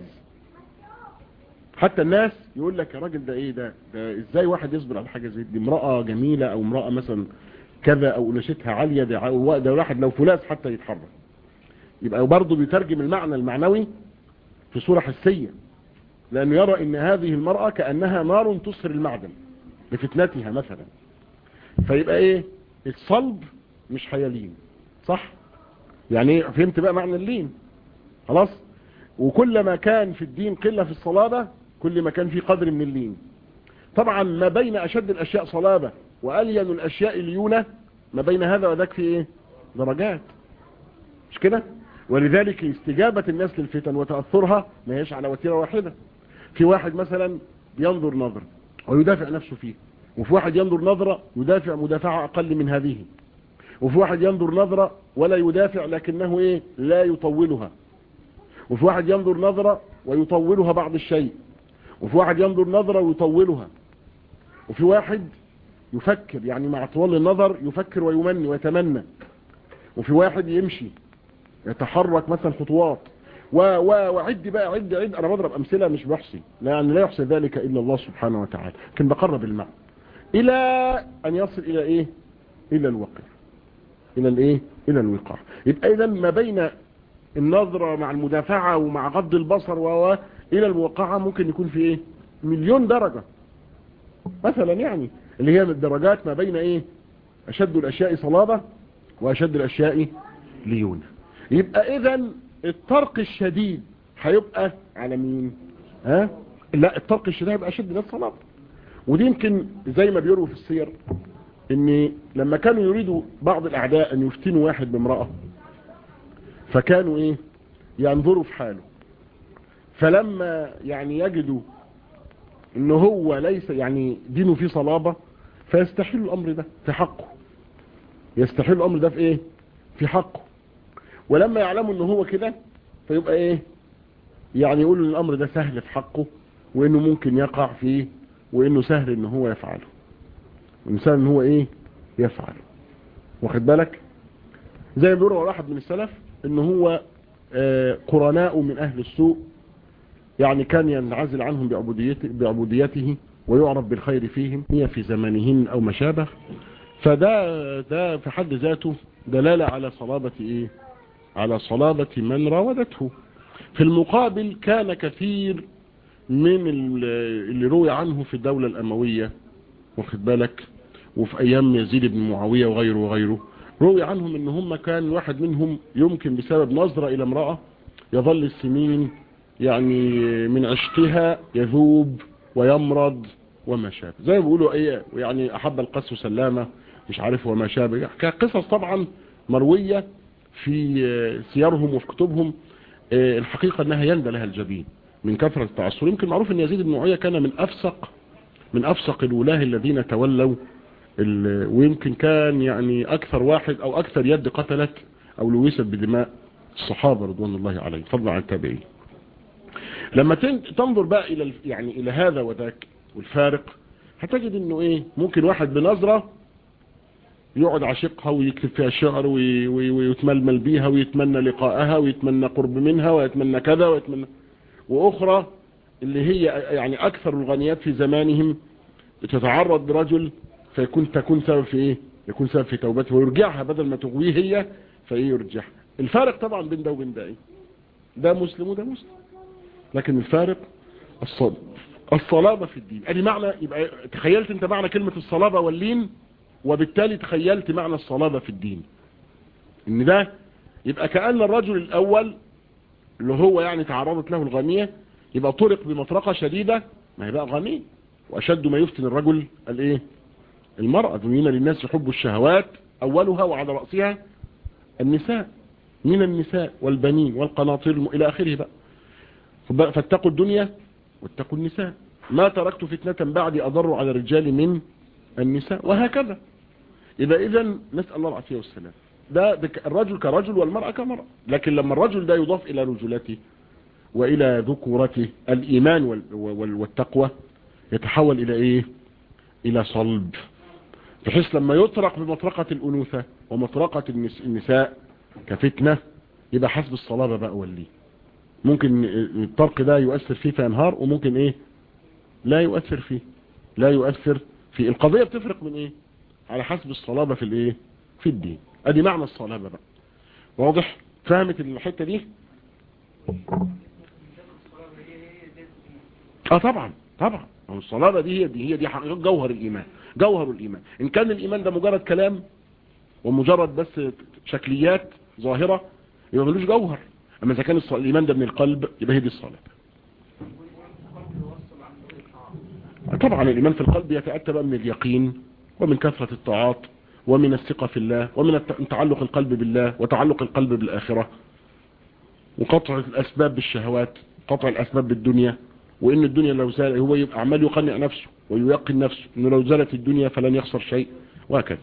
A: حتى الناس يقول لك يا راجل ده ايه ده, ده ازاي واحد يصبر على حاجة زي دي امرأة جميلة او امرأة مثلا كذا او نشتها عالية ده, ده واحد لو فولاذ حتى يتحرك يبقى برضه بيترجم المعنى المعنوي في صورة حسية لانه يرى ان هذه المرأة كأنها نار تصهر المعدن لفتنتها مثلا فيبقى ايه الصلب مش هيلين صح يعني ايه فهمت بقى معنى اللين خلاص وكل ما كان في الدين قلة في الصلابة كل ما كان في قدر من اللين طبعا ما بين اشد الاشياء صلابة والين الاشياء ليونة ما بين هذا وذاك في ايه درجات مش كده ولذلك استجابة الناس للفتن وتأثرها ما هيش على وتيرة واحدة في واحد مثلا ينظر نظر ويدافع نفسه فيه وفي واحد ينظر نظرة يدافع مدافعة أقل من هذه وفي واحد ينظر نظرة ولا يدافع لكنه إيه لا يطولها وفي واحد ينظر نظرة ويطولها بعض الشيء وفي واحد ينظر نظرة ويطولها وفي واحد يفكر يعني مع طوال النظر يفكر ويمني ويتمنى وفي واحد يمشي يتحرك مثلا خطوات و و وعد بقى عد عد انا بضرب امثله مش بحصي يعني لا يحصي ذلك الا الله سبحانه وتعالى لكن بقرب المعنى الى ان يصل الى ايه الى الوقع الى الايه الى الوقاع يبقى اذا ما بين النظرة مع المدافعة ومع غض البصر و الى الوقاعة ممكن يكون في ايه مليون درجة مثلا يعني اللي هي الدرجات ما بين ايه اشد الاشياء صلابة واشد الاشياء ليونة يبقى اذا الطرق الشديد هيبقى على مين ها لا الطرق الشديد هيبقى اشد ناس صلابة ودي يمكن زي ما بيروي في السير ان لما كانوا يريدوا بعض الاعداء ان يفتنوا واحد بامرأة فكانوا ايه ينظروا في حاله فلما يعني يجدوا ان هو ليس يعني دينه فيه صلابة فيستحيل الامر ده في حقه يستحيل الامر ده في ايه في حقه ولما يعلموا ان هو كده فيبقى ايه يعني يقول ان الامر ده سهل في حقه وانه ممكن يقع فيه وانه سهل ان هو يفعله وانه سهل ان هو ايه يفعله واخد بالك زي ما بيقول واحد من السلف ان هو آه قرناء من اهل السوء يعني كان ينعزل عنهم بعبوديته, بعبوديته ويعرف بالخير فيهم هي في زمانهن او ما شابه فده ده في حد ذاته دلالة على صلابة ايه على صلابة من راودته في المقابل كان كثير من اللي روي عنه في الدولة الأموية واخد بالك وفي أيام يزيد بن معاوية وغيره وغيره روي عنهم ان هم كان واحد منهم يمكن بسبب نظرة إلى امرأة يظل السنين يعني من عشقها يذوب ويمرض وما شابه زي ما بيقولوا ايه يعني احب القس سلامة مش عارف وما شابه كقصص طبعا مروية في سيرهم وفي كتبهم الحقيقة انها يندى لها الجبين من كثرة التعصر يمكن معروف ان يزيد بن معاوية كان من افسق من افسق الولاه الذين تولوا ويمكن كان يعني اكثر واحد او اكثر يد قتلت او لويست بدماء الصحابة رضوان الله عليهم فضلا عن التابعين لما تنظر بقى الى يعني الى هذا وذاك والفارق هتجد انه ايه ممكن واحد بنظرة يقعد عشقها ويكتب فيها شعر ويتململ بيها ويتمنى لقاءها ويتمنى قرب منها ويتمنى كذا ويتمنى واخرى اللي هي يعني اكثر الغنيات في زمانهم تتعرض برجل فيكون تكون سبب في ايه يكون سبب في توبته ويرجعها بدل ما تغويه هي فايه يرجعها الفارق طبعا بين ده وبين ده ايه ده مسلم وده مسلم لكن الفارق الصلب الصلابة في الدين ادي معنى يبقى تخيلت انت معنى كلمة الصلابة واللين وبالتالي تخيلت معنى الصلابة في الدين ان ده يبقى كأن الرجل الاول اللي هو يعني تعرضت له الغنية يبقى طرق بمطرقة شديدة ما يبقى غني واشد ما يفتن الرجل الايه المرأة زين للناس حب الشهوات اولها وعلى رأسها النساء من النساء والبنين والقناطير الى اخره بقى فاتقوا الدنيا واتقوا النساء ما تركت فتنة بعد أضر على الرجال من النساء وهكذا يبقى إذا نسأل الله العافية والسلام ده, ده الرجل كرجل والمرأة كمرأة لكن لما الرجل ده يضاف إلى رجولته وإلى ذكورته الإيمان والتقوى يتحول إلى إيه إلى صلب بحيث لما يطرق بمطرقة الأنوثة ومطرقة النساء كفتنة يبقى حسب الصلابة بقى والليه ممكن الطرق ده يؤثر فيه فينهار وممكن ايه لا يؤثر فيه لا يؤثر في القضية بتفرق من ايه على حسب الصلابة في الايه في الدين ادي معنى الصلابة بقى واضح فهمت الحتة دي اه طبعا طبعا الصلابة دي هي دي هي دي حقيقة جوهر الايمان جوهر الايمان ان كان الايمان ده مجرد كلام ومجرد بس شكليات ظاهرة يبقى ملوش جوهر اما اذا كان الايمان ده من القلب يبقى هي دي الصلاه طبعا الايمان في القلب يتاتى بقى من اليقين ومن كثره الطاعات ومن الثقه في الله ومن تعلق القلب بالله وتعلق القلب بالاخره وقطع الاسباب بالشهوات قطع الاسباب بالدنيا وان الدنيا لو زال هو يبقى عمال يقنع نفسه وييقن نفسه انه لو زالت الدنيا فلن يخسر شيء وهكذا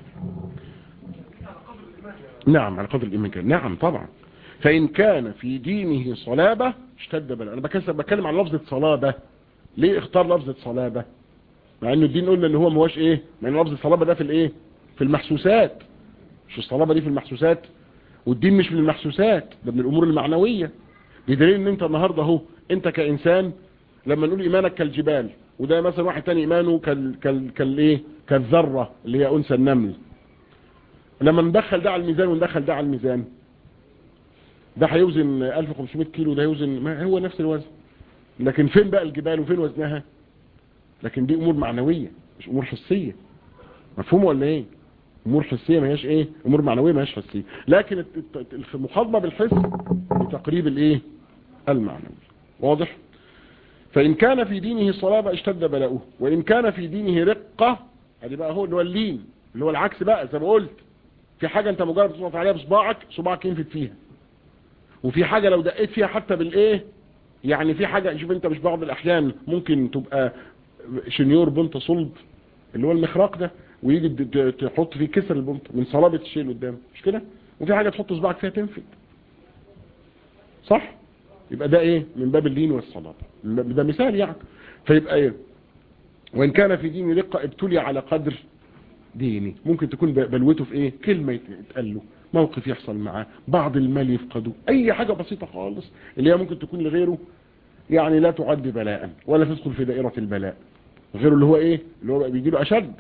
A: نعم على قدر الايمان كان نعم طبعا فإن كان في دينه صلابة اشتد بلا أنا بتكلم عن لفظة صلابة ليه اختار لفظة صلابة مع انه الدين قلنا ان هو مواش ايه مع ان لفظة صلابة ده في الايه في المحسوسات مش الصلابة دي في المحسوسات والدين مش من المحسوسات ده من الامور المعنوية بدليل ان انت النهاردة اهو انت كإنسان لما نقول ايمانك كالجبال وده مثلا واحد تاني ايمانه كال كال كالايه كالذرة اللي هي انثى النمل لما ندخل ده على الميزان وندخل ده على الميزان ده هيوزن 1500 كيلو ده يوزن ما هو نفس الوزن لكن فين بقى الجبال وفين وزنها لكن دي امور معنوية مش امور حسية مفهوم ولا ايه امور حسية ما هياش ايه امور معنوية ما هياش حسية لكن المخاطبة بالحس لتقريب الايه المعنوي واضح فان كان في دينه صلابة اشتد بلاؤه وان كان في دينه رقة ادي بقى هو اللي هو اللين اللي هو العكس بقى زي ما قلت في حاجة انت مجرد تصنف عليها بصباعك صباعك ينفد فيها وفي حاجة لو دقيت فيها حتى بالايه يعني في حاجة شوف انت مش بعض الاحيان ممكن تبقى شنيور بنت صلب اللي هو المخراق ده ويجي تحط فيه كسر البنت من صلابة الشيء اللي قدام مش كده وفي حاجة تحط صباعك فيها تنفد صح يبقى ده ايه من باب اللين والصلابة ده مثال يعني فيبقى ايه وان كان في دين رقة ابتلي على قدر ديني ممكن تكون بلوته في ايه كلمة يتقال له موقف يحصل معاه بعض المال يفقده اي حاجة بسيطة خالص اللي هي ممكن تكون لغيره يعني لا تعد بلاء ولا تدخل في دائرة البلاء غيره اللي هو ايه اللي هو بيجي له اشد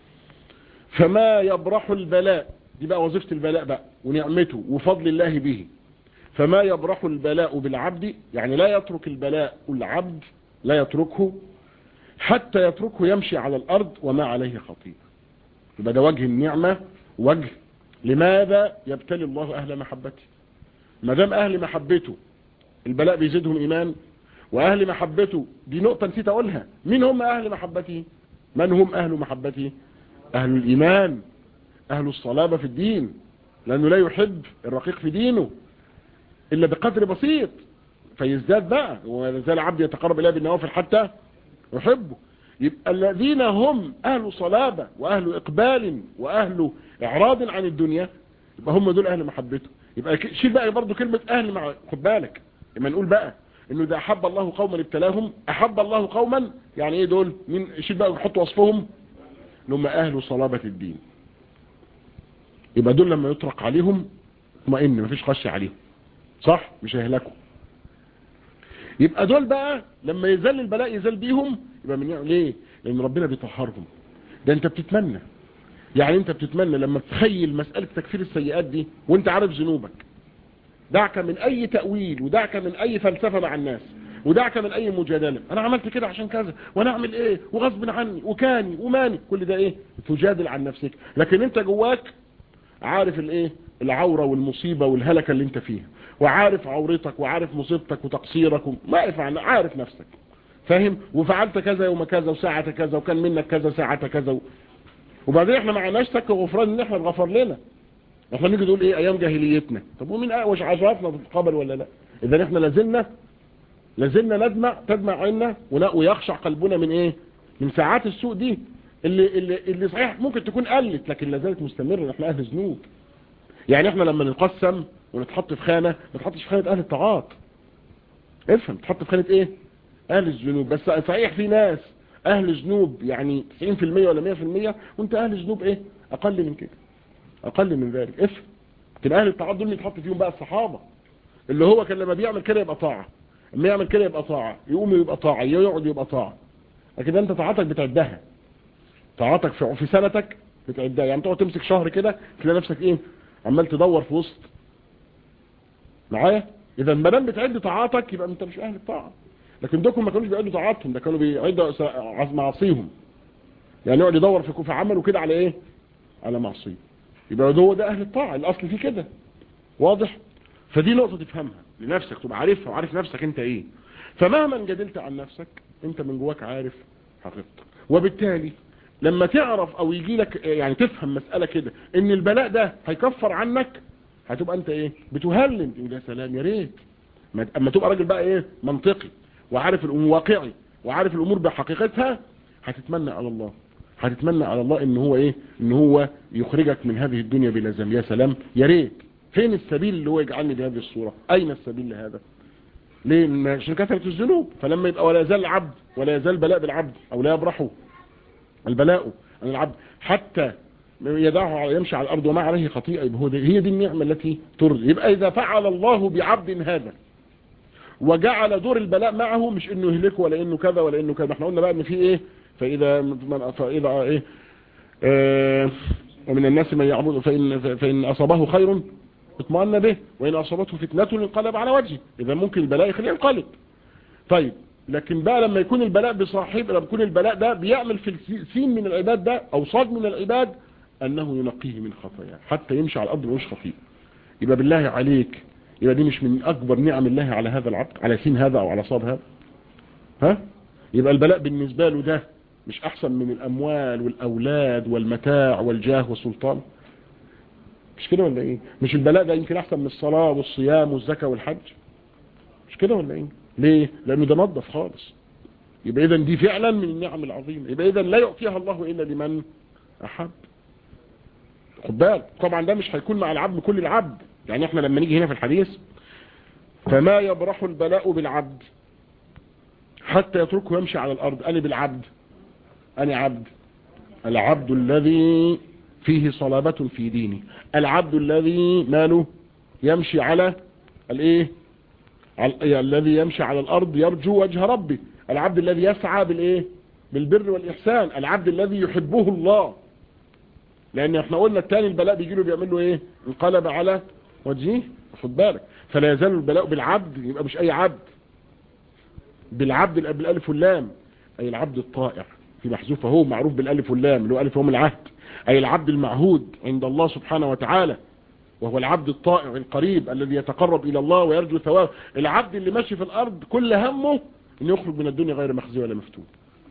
A: فما يبرح البلاء دي بقى وظيفة البلاء بقى ونعمته وفضل الله به فما يبرح البلاء بالعبد يعني لا يترك البلاء العبد لا يتركه حتى يتركه يمشي على الأرض وما عليه خطيئة يبقى ده وجه النعمة وجه لماذا يبتلي الله أهل محبته ما دام أهل محبته البلاء بيزيدهم إيمان وأهل محبته دي نقطة نسيت أقولها مين هم أهل محبته من هم أهل محبته أهل الإيمان أهل الصلابة في الدين لأنه لا يحب الرقيق في دينه إلا بقدر بسيط فيزداد بقى وزال عبد يتقرب إليه بالنوافل حتى يحبه يبقى الذين هم أهل صلابة وأهل إقبال وأهل إعراض عن الدنيا يبقى هم دول أهل محبته يبقى شيل بقى برضو كلمة أهل مع خد بالك لما نقول بقى انه ده احب الله قوما ابتلاهم احب الله قوما يعني ايه دول مين شيل بقى يحط وصفهم ان هم اهل صلابة الدين يبقى دول لما يطرق عليهم اطمئن مفيش خش عليهم صح مش هيهلكوا يبقى دول بقى لما يزال البلاء يزال بيهم يبقى من يعني ليه لان ربنا بيطهرهم ده انت بتتمنى يعني انت بتتمنى لما تخيل مسألة تكفير السيئات دي وانت عارف ذنوبك دعك من اي تأويل ودعك من اي فلسفة مع الناس ودعك من اي مجادلة انا عملت كده عشان كذا وانا اعمل ايه وغصب عني وكاني وماني كل ده ايه تجادل عن نفسك لكن انت جواك عارف الايه العورة والمصيبة والهلكة اللي انت فيها وعارف عورتك وعارف مصيبتك وتقصيرك واقف عن عارف نفسك فاهم وفعلت كذا يوم كذا وساعة كذا وكان منك كذا ساعة كذا و... وبعدين احنا معناش سك غفران ان احنا اتغفر لنا احنا نيجي نقول ايه ايام جاهليتنا طب ومين وش عذراتنا تتقبل ولا لا اذا احنا لازلنا لازلنا ندمع تدمع عيننا ويخشع قلبنا من ايه من ساعات السوء دي اللي, اللي, اللي صحيح ممكن تكون قلت لكن لا زالت مستمرة احنا اهل ذنوب يعني احنا لما نتقسم ونتحط في خانة ما نتحطش في خانة اهل الطاعات افهم تحط في خانة ايه اهل الذنوب بس صحيح في ناس اهل ذنوب يعني 90% ولا 100% وانت اهل ذنوب ايه اقل من كده اقل من ذلك افهم لكن اهل الطاعات دول اللي يتحط فيهم بقى الصحابة اللي هو كان لما بيعمل كده يبقى طاعة لما يعمل كده يبقى طاعة يقوم يبقى طاعة يقعد يبقى طاعة لكن انت طاعتك بتعدها طاعتك في في سنتك بتعدها يعني تقعد تمسك شهر كده تلاقي نفسك ايه عمال تدور في وسط معايا اذا ما دام بتعد طاعاتك يبقى انت مش اهل الطاعه لكن دوكم ما كانوش بيعدوا طاعاتهم ده كانوا بيعدوا معاصيهم يعني يقعد يدور في في عمله كده على ايه على معصيه يبقى هو ده اهل الطاعه الاصل فيه كده واضح فدي نقطه تفهمها لنفسك تبقى عارفها وعارف نفسك انت ايه فمهما جدلت عن نفسك انت من جواك عارف حقيقتك وبالتالي لما تعرف او يجي لك يعني تفهم مسألة كده ان البلاء ده هيكفر عنك هتبقى انت ايه بتهلم يا سلام يا ريت اما تبقى راجل بقى ايه منطقي وعارف الامور واقعي وعارف الامور بحقيقتها هتتمنى على الله هتتمنى على الله ان هو ايه ان هو يخرجك من هذه الدنيا بلا ذنب يا سلام يا ريت فين السبيل اللي هو يجعلني بهذه الصورة اين السبيل لهذا ليه عشان كثرة الذنوب فلما يبقى ولا يزال العبد ولا يزال بلاء بالعبد او لا يبرحه البلاء عن العبد حتى يدعه يمشي على الأرض وما عليه خطيئة يبقى هو هي دي النعمة التي ترضي يبقى إذا فعل الله بعبد هذا وجعل دور البلاء معه مش انه يهلكه ولا انه كذا ولا انه كذا احنا قلنا بقى ان في ايه فاذا فاذا ايه آه ومن الناس من يعبد فإن, فإن أصابه خير اطمأن به وإن أصابته فتنة انقلب على وجهه إذا ممكن البلاء يخليه ينقلب طيب لكن بقى لما يكون البلاء بصاحب لما يكون البلاء ده بيعمل في السين من العباد ده او صاد من العباد انه ينقيه من خطاياه حتى يمشي على الارض مش خطيئ يبقى بالله عليك يبقى دي مش من اكبر نعم الله على هذا العبد على سين هذا او على صاد هذا ها يبقى البلاء بالنسبة له ده مش احسن من الاموال والاولاد والمتاع والجاه والسلطان مش كده ولا ايه مش البلاء ده يمكن احسن من الصلاة والصيام والزكاة والحج مش كده ولا ايه ليه لانه ده نظف خالص يبقى اذا دي فعلا من النعم العظيمة يبقى اذا لا يعطيها الله الا لمن احب خد بالك طبعا ده مش هيكون مع العبد كل العبد يعني احنا لما نيجي هنا في الحديث فما يبرح البلاء بالعبد حتى يتركه يمشي على الأرض أنا بالعبد أنا عبد العبد الذي فيه صلابة في ديني العبد الذي ماله يمشي على الايه الذي يمشي على الارض يرجو وجه ربي العبد الذي يسعى بالايه بالبر والاحسان العبد الذي يحبه الله لان احنا قلنا التاني البلاء بيجي له بيعمل له ايه انقلب على وجهه خد بالك فلا يزال البلاء بالعبد يبقى مش اي عبد بالعبد بالالف واللام اي العبد الطائع في محذوف هو معروف بالالف واللام اللي هو الف هم العهد اي العبد المعهود عند الله سبحانه وتعالى وهو العبد الطائع القريب الذي يتقرب الى الله ويرجو ثواب العبد اللي ماشي في الارض كل همه انه يخرج من الدنيا غير مخزي ولا مفتون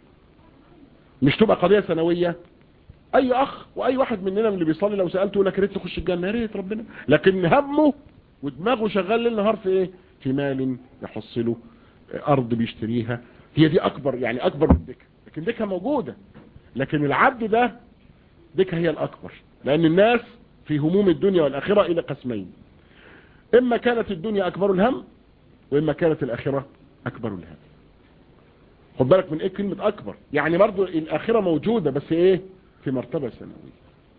A: مش تبقى قضية سنوية اي اخ واي واحد مننا من اللي بيصلي لو سألته لك ريت تخش الجنة يا ريت ربنا لكن همه ودماغه شغال ليل نهار في ايه في مال يحصله ارض بيشتريها هي دي اكبر يعني اكبر من دكة لكن دكة موجودة لكن العبد ده دكة هي الاكبر لان الناس في هموم الدنيا والاخرة الى قسمين اما كانت الدنيا اكبر الهم واما كانت الاخرة اكبر الهم خد بالك من ايه كلمة اكبر يعني برضو الاخرة موجودة بس ايه في مرتبة سنوية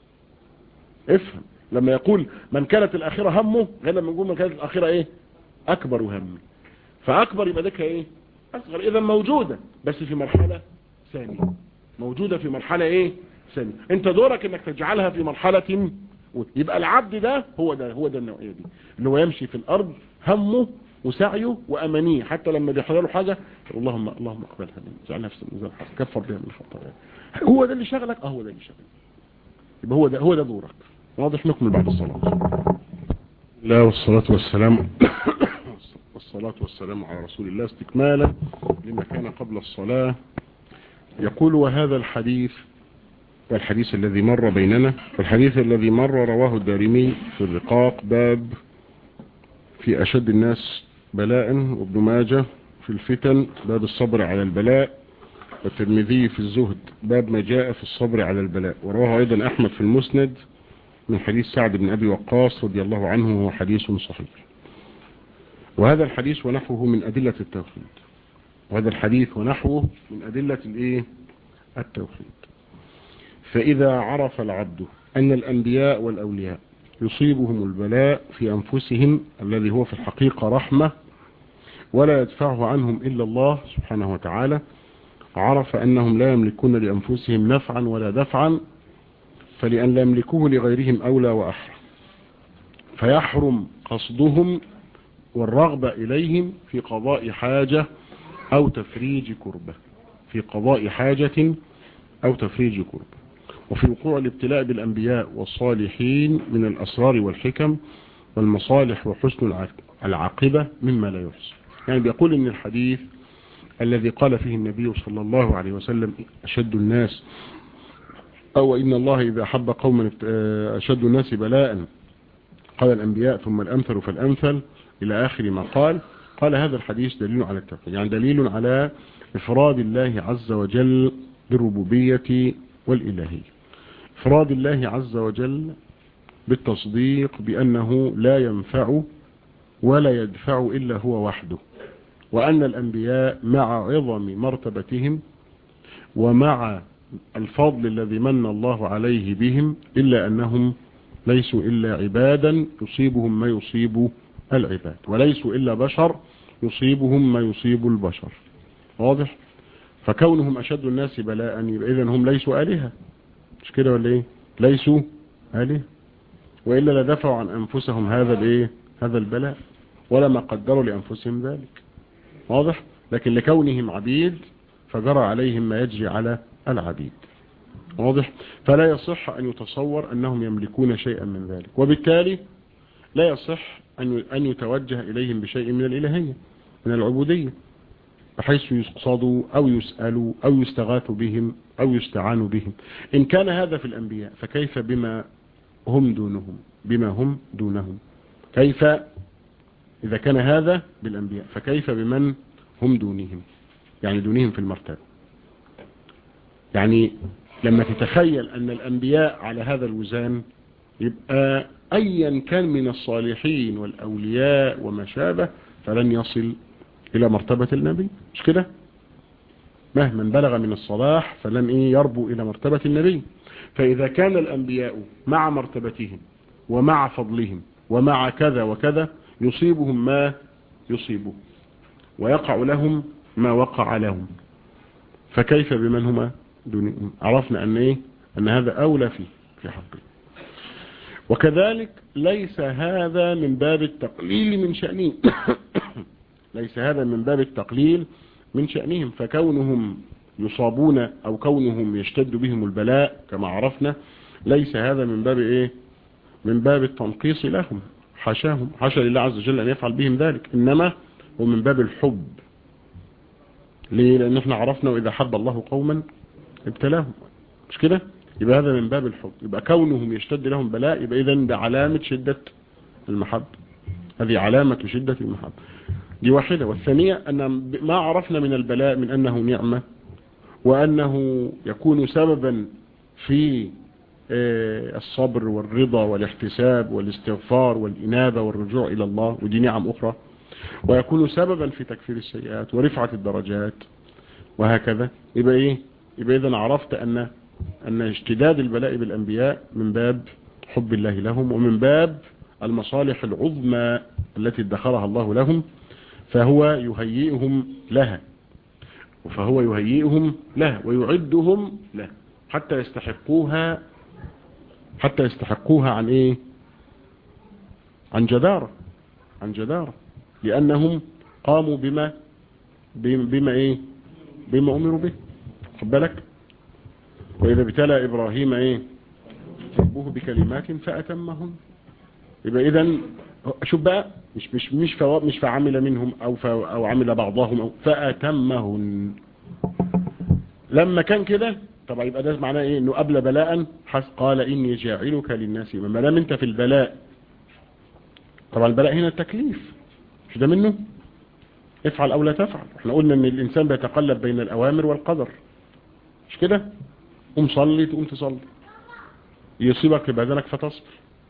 A: افهم لما يقول من كانت الاخرة همه غير لما يقول من كانت الاخرة ايه اكبر همه فاكبر يبقى ذكها ايه اصغر اذا موجودة بس في مرحلة ثانية موجودة في مرحلة ايه ثانية انت دورك انك تجعلها في مرحلة يبقى العبد ده هو ده هو ده النوعية دي اللي هو يمشي في الارض همه وسعيه وامانيه حتى لما بيحصل له حاجه اللهم اللهم اقبلها مني اجعلها في ميزان حسن كفر بها من خطايا هو ده اللي شغلك اه هو ده اللي شغلك يبقى هو ده هو ده دورك واضح نكمل بعد الصلاه لا والصلاه والسلام والصلاه والسلام على رسول الله استكمالا لما كان قبل الصلاه يقول وهذا الحديث والحديث الذي مر بيننا والحديث الذي مر رواه الدارمي في الرقاق باب في أشد الناس بلاء وابن ماجه في الفتن باب الصبر على البلاء والترمذي في الزهد باب ما جاء في الصبر على البلاء ورواه أيضا أحمد في المسند من حديث سعد بن أبي وقاص رضي الله عنه وهو حديث صحيح وهذا الحديث ونحوه من أدلة التوحيد وهذا الحديث ونحوه من أدلة الإيه؟ التوحيد فإذا عرف العبد أن الأنبياء والأولياء يصيبهم البلاء في أنفسهم الذي هو في الحقيقة رحمة ولا يدفعه عنهم إلا الله سبحانه وتعالى عرف أنهم لا يملكون لأنفسهم نفعا ولا دفعا فلأن لا يملكوه لغيرهم أولى وأحرى فيحرم قصدهم والرغبة إليهم في قضاء حاجة أو تفريج كربة في قضاء حاجة أو تفريج كربة وفي وقوع الابتلاء بالأنبياء والصالحين من الأسرار والحكم والمصالح وحسن العاقبة مما لا يحسن يعني بيقول ان الحديث الذي قال فيه النبي صلى الله عليه وسلم أشد الناس أو إن الله إذا حب قوما أشد الناس بلاء قال الأنبياء ثم الأمثل فالأمثل إلى آخر ما قال قال هذا الحديث دليل على التوحيد يعني دليل على إفراد الله عز وجل بالربوبية والإلهية إفراد الله عز وجل بالتصديق بأنه لا ينفع ولا يدفع إلا هو وحده وأن الأنبياء مع عظم مرتبتهم ومع الفضل الذي من الله عليه بهم إلا أنهم ليسوا إلا عبادا يصيبهم ما يصيب العباد وليسوا إلا بشر يصيبهم ما يصيب البشر واضح فكونهم أشد الناس بلاء يبقى إذن هم ليسوا آلهة مش كده ولا إيه ليسوا آلهة وإلا لدفعوا عن أنفسهم هذا الإيه هذا البلاء ولا ما قدروا لأنفسهم ذلك واضح لكن لكونهم عبيد فجرى عليهم ما يجري على العبيد واضح فلا يصح أن يتصور أنهم يملكون شيئا من ذلك وبالتالي لا يصح أن يتوجه إليهم بشيء من الإلهية من العبودية بحيث يقصدوا أو يسألوا أو يستغاثوا بهم أو يستعانوا بهم إن كان هذا في الأنبياء فكيف بما هم دونهم بما هم دونهم كيف إذا كان هذا بالأنبياء فكيف بمن هم دونهم يعني دونهم في المرتبة يعني لما تتخيل أن الأنبياء على هذا الوزان يبقى أيا كان من الصالحين والأولياء وما شابه فلن يصل إلى مرتبة النبي مش كده مهما بلغ من الصلاح فلن إيه يربو إلى مرتبة النبي فإذا كان الأنبياء مع مرتبتهم ومع فضلهم ومع كذا وكذا يصيبهم ما يصيبه ويقع لهم ما وقع لهم فكيف بمن هما دونهم عرفنا أن إيه أن هذا أولى فيه في حقه وكذلك ليس هذا من باب التقليل من شأنهم ليس هذا من باب التقليل من شأنهم فكونهم يصابون أو كونهم يشتد بهم البلاء كما عرفنا ليس هذا من باب إيه من باب التنقيص لهم حاشاهم حاشا لله عز وجل أن يفعل بهم ذلك إنما هو من باب الحب ليه لأن احنا عرفنا وإذا حب الله قوما ابتلاهم مش كده يبقى هذا من باب الحب يبقى كونهم يشتد لهم بلاء يبقى إذن بعلامة شدة المحبة هذه علامة شدة المحبة دي واحدة والثانية أن ما عرفنا من البلاء من أنه نعمة وأنه يكون سببا في الصبر والرضا والاحتساب والاستغفار والإنابة والرجوع إلى الله ودي نعم أخرى ويكون سببا في تكفير السيئات ورفعة الدرجات وهكذا يبقى إيه يبقى إذا عرفت أن أن اشتداد البلاء بالأنبياء من باب حب الله لهم ومن باب المصالح العظمى التي ادخرها الله لهم فهو يهيئهم لها فهو يهيئهم لها ويعدهم لها حتى يستحقوها حتى يستحقوها عن ايه عن جدارة عن جدارة لأنهم قاموا بما بما ايه بما أمروا به خد بالك وإذا ابتلى إبراهيم ايه ربه بكلمات فأتمهم يبقى إذا شوف بقى مش مش مش فوا مش فعمل منهم أو أو عمل بعضهم أو فأتمهن لما كان كده طبعا يبقى ده معناه ايه انه قبل بلاء حس قال اني جاعلك للناس ما دام انت في البلاء طبعا البلاء هنا التكليف مش ده منه افعل او لا تفعل احنا قلنا ان الانسان بيتقلب بين الاوامر والقدر مش كده قوم صلي تقوم تصلي يصيبك بدنك فتصبر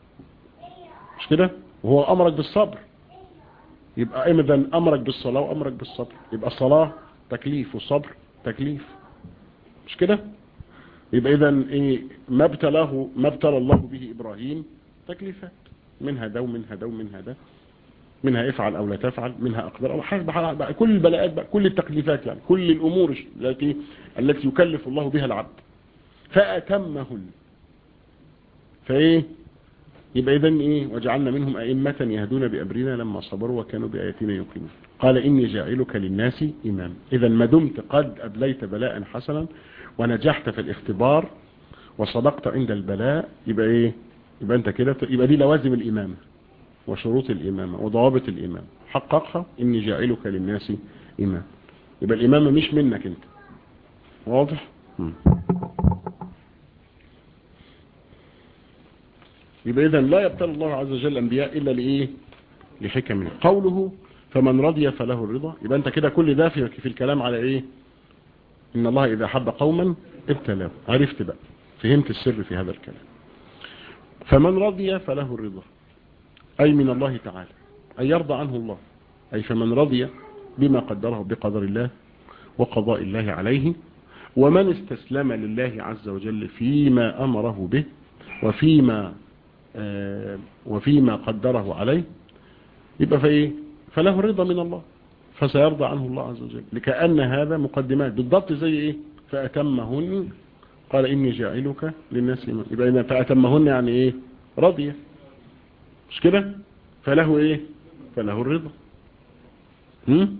A: مش كده وهو امرك بالصبر يبقى اذا امرك بالصلاه وامرك بالصبر يبقى الصلاه تكليف والصبر تكليف مش كده يبقى اذا ايه ما ابتلاه ما ابتلى الله به ابراهيم تكليفات منها ده ومنها ده ومنها ده منها افعل او لا تفعل منها اقدر او حسب بقى كل البلاءات بقى كل التكليفات يعني كل الامور التي التي يكلف الله بها العبد فاتمهن فايه يبقى اذا ايه وجعلنا منهم ائمه يهدون بامرنا لما صبروا وكانوا باياتنا يوقنون قال اني جاعلك للناس امام اذا ما دمت قد ابليت بلاء حسنا ونجحت في الاختبار وصدقت عند البلاء يبقى ايه يبقى انت كده يبقى دي لوازم الامامه وشروط الامامه وضوابط الامامه حققها اني جاعلك للناس امام يبقى الامامه مش منك انت واضح م. يبقى اذا لا يبتلى الله عز وجل الانبياء الا لايه لحكم قوله فمن رضي فله الرضا يبقى انت كده كل ده في, في الكلام على ايه ان الله اذا حب قوما ابتلاه عرفت بقى فهمت السر في هذا الكلام فمن رضي فله الرضا اي من الله تعالى اي يرضى عنه الله اي فمن رضي بما قدره بقدر الله وقضاء الله عليه ومن استسلم لله عز وجل فيما امره به وفيما آه وفيما قدره عليه يبقى فايه فله الرضا من الله فسيرضى عنه الله عز وجل لكأن هذا مقدمات بالضبط زي ايه فأتمهن قال إني جاعلك للناس إمام يبقى إذا فأتمهن يعني ايه رضي مش كده فله ايه فله الرضا هم؟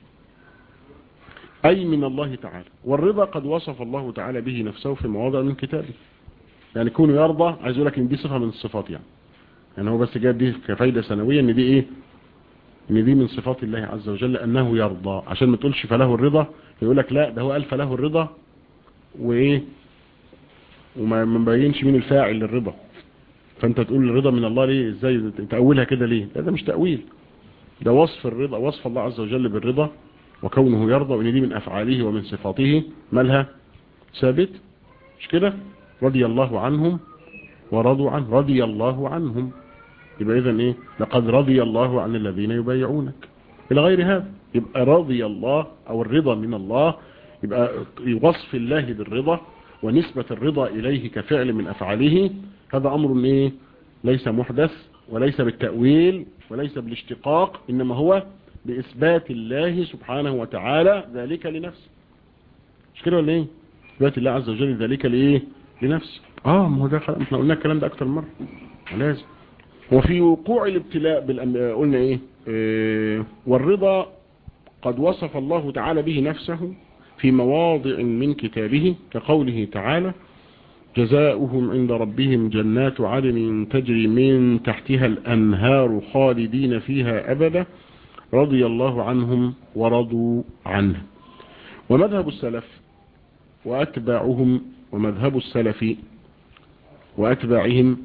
A: أي من الله تعالى والرضا قد وصف الله تعالى به نفسه في مواضع من كتابه يعني كونه يرضى عايز يقول لك ان دي صفة من الصفات يعني يعني هو بس جاب دي كفايدة سنوية ان دي ايه ان دي من صفات الله عز وجل انه يرضى عشان ما تقولش فله الرضا يقول لك لا ده هو قال فله الرضا وايه وما مبينش مين الفاعل للرضا فانت تقول الرضا من الله ليه ازاي تأولها كده ليه لا ده مش تأويل ده وصف الرضا وصف الله عز وجل بالرضا وكونه يرضى وان دي من افعاله ومن صفاته مالها ثابت مش كده رضي الله عنهم ورضوا عنه رضي الله عنهم يبقى اذا ايه لقد رضي الله عن الذين يبايعونك إلى غير هذا يبقى رضي الله أو الرضا من الله يبقى وصف الله بالرضا ونسبة الرضا إليه كفعل من أفعاله هذا أمر إيه؟ ليس محدث وليس بالتأويل وليس بالاشتقاق إنما هو بإثبات الله سبحانه وتعالى ذلك لنفسه مش كده ولا إيه إثبات الله عز وجل ذلك لإيه لنفسه آه ما هو ده احنا قلنا الكلام ده أكتر مرة لازم وفي وقوع الابتلاء بالأم... قلنا إيه اه والرضا قد وصف الله تعالى به نفسه في مواضع من كتابه كقوله تعالى جزاؤهم عند ربهم جنات عدن تجري من تحتها الأنهار خالدين فيها أبدا رضي الله عنهم ورضوا عنه ومذهب السلف وأتباعهم ومذهب السلف وأتباعهم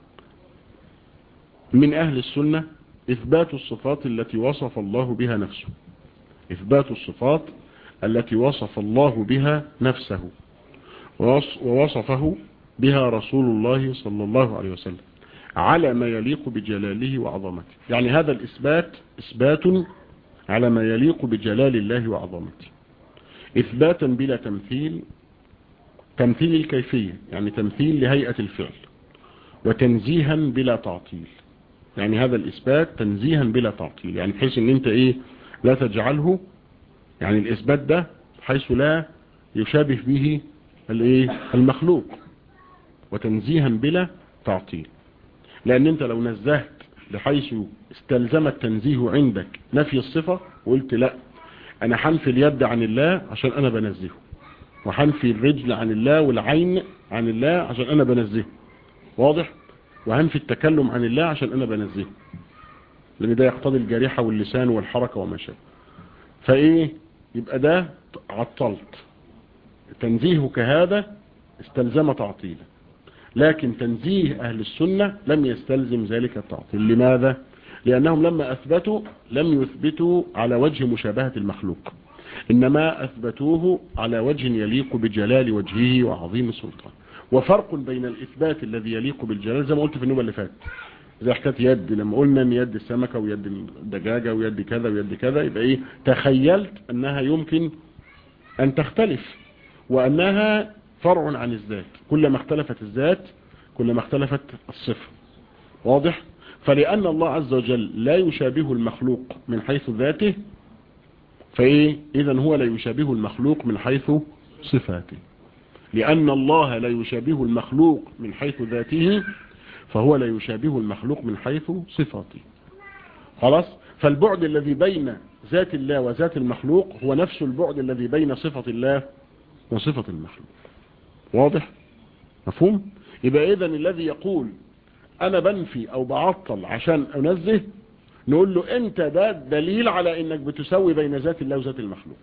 A: من أهل السنة إثبات الصفات التي وصف الله بها نفسه إثبات الصفات التي وصف الله بها نفسه ووصفه بها رسول الله صلى الله عليه وسلم على ما يليق بجلاله وعظمته يعني هذا الإثبات إثبات على ما يليق بجلال الله وعظمته إثباتا بلا تمثيل تمثيل الكيفية يعني تمثيل لهيئة الفعل وتنزيها بلا تعطيل يعني هذا الإثبات تنزيها بلا تعطيل يعني بحيث ان انت ايه لا تجعله يعني الإثبات ده حيث لا يشابه به الايه المخلوق وتنزيها بلا تعطيل لأن أنت لو نزهت بحيث استلزم التنزيه عندك نفي الصفة وقلت لا أنا حنفي اليد عن الله عشان أنا بنزهه وحنفي الرجل عن الله والعين عن الله عشان أنا بنزهه واضح وهنفي التكلم عن الله عشان أنا بنزهه لأن ده يقتضي الجريحة واللسان والحركة وما شابه فإيه يبقى ده عطلت تنزيهك هذا استلزم تعطيله لكن تنزيه أهل السنة لم يستلزم ذلك التعطيل لماذا؟ لأنهم لما أثبتوا لم يثبتوا على وجه مشابهة المخلوق إنما أثبتوه على وجه يليق بجلال وجهه وعظيم سلطان وفرق بين الإثبات الذي يليق بالجلال زي ما قلت في النوبة اللي فاتت زي حكاية يد لما قلنا ان يد السمكة ويد الدجاجة ويد كذا ويد كذا يبقى ايه تخيلت انها يمكن ان تختلف وانها فرع عن الذات كلما اختلفت الذات كلما اختلفت الصفة واضح فلأن الله عز وجل لا يشابه المخلوق من حيث ذاته فايه اذا هو لا يشابه المخلوق من حيث صفاته لأن الله لا يشابه المخلوق من حيث ذاته فهو لا يشابه المخلوق من حيث صفاته خلاص فالبعد الذي بين ذات الله وذات المخلوق هو نفس البعد الذي بين صفة الله وصفة المخلوق واضح مفهوم يبقى اذا الذي يقول انا بنفي او بعطل عشان انزه نقول له انت ده دليل على انك بتسوي بين ذات الله وذات المخلوق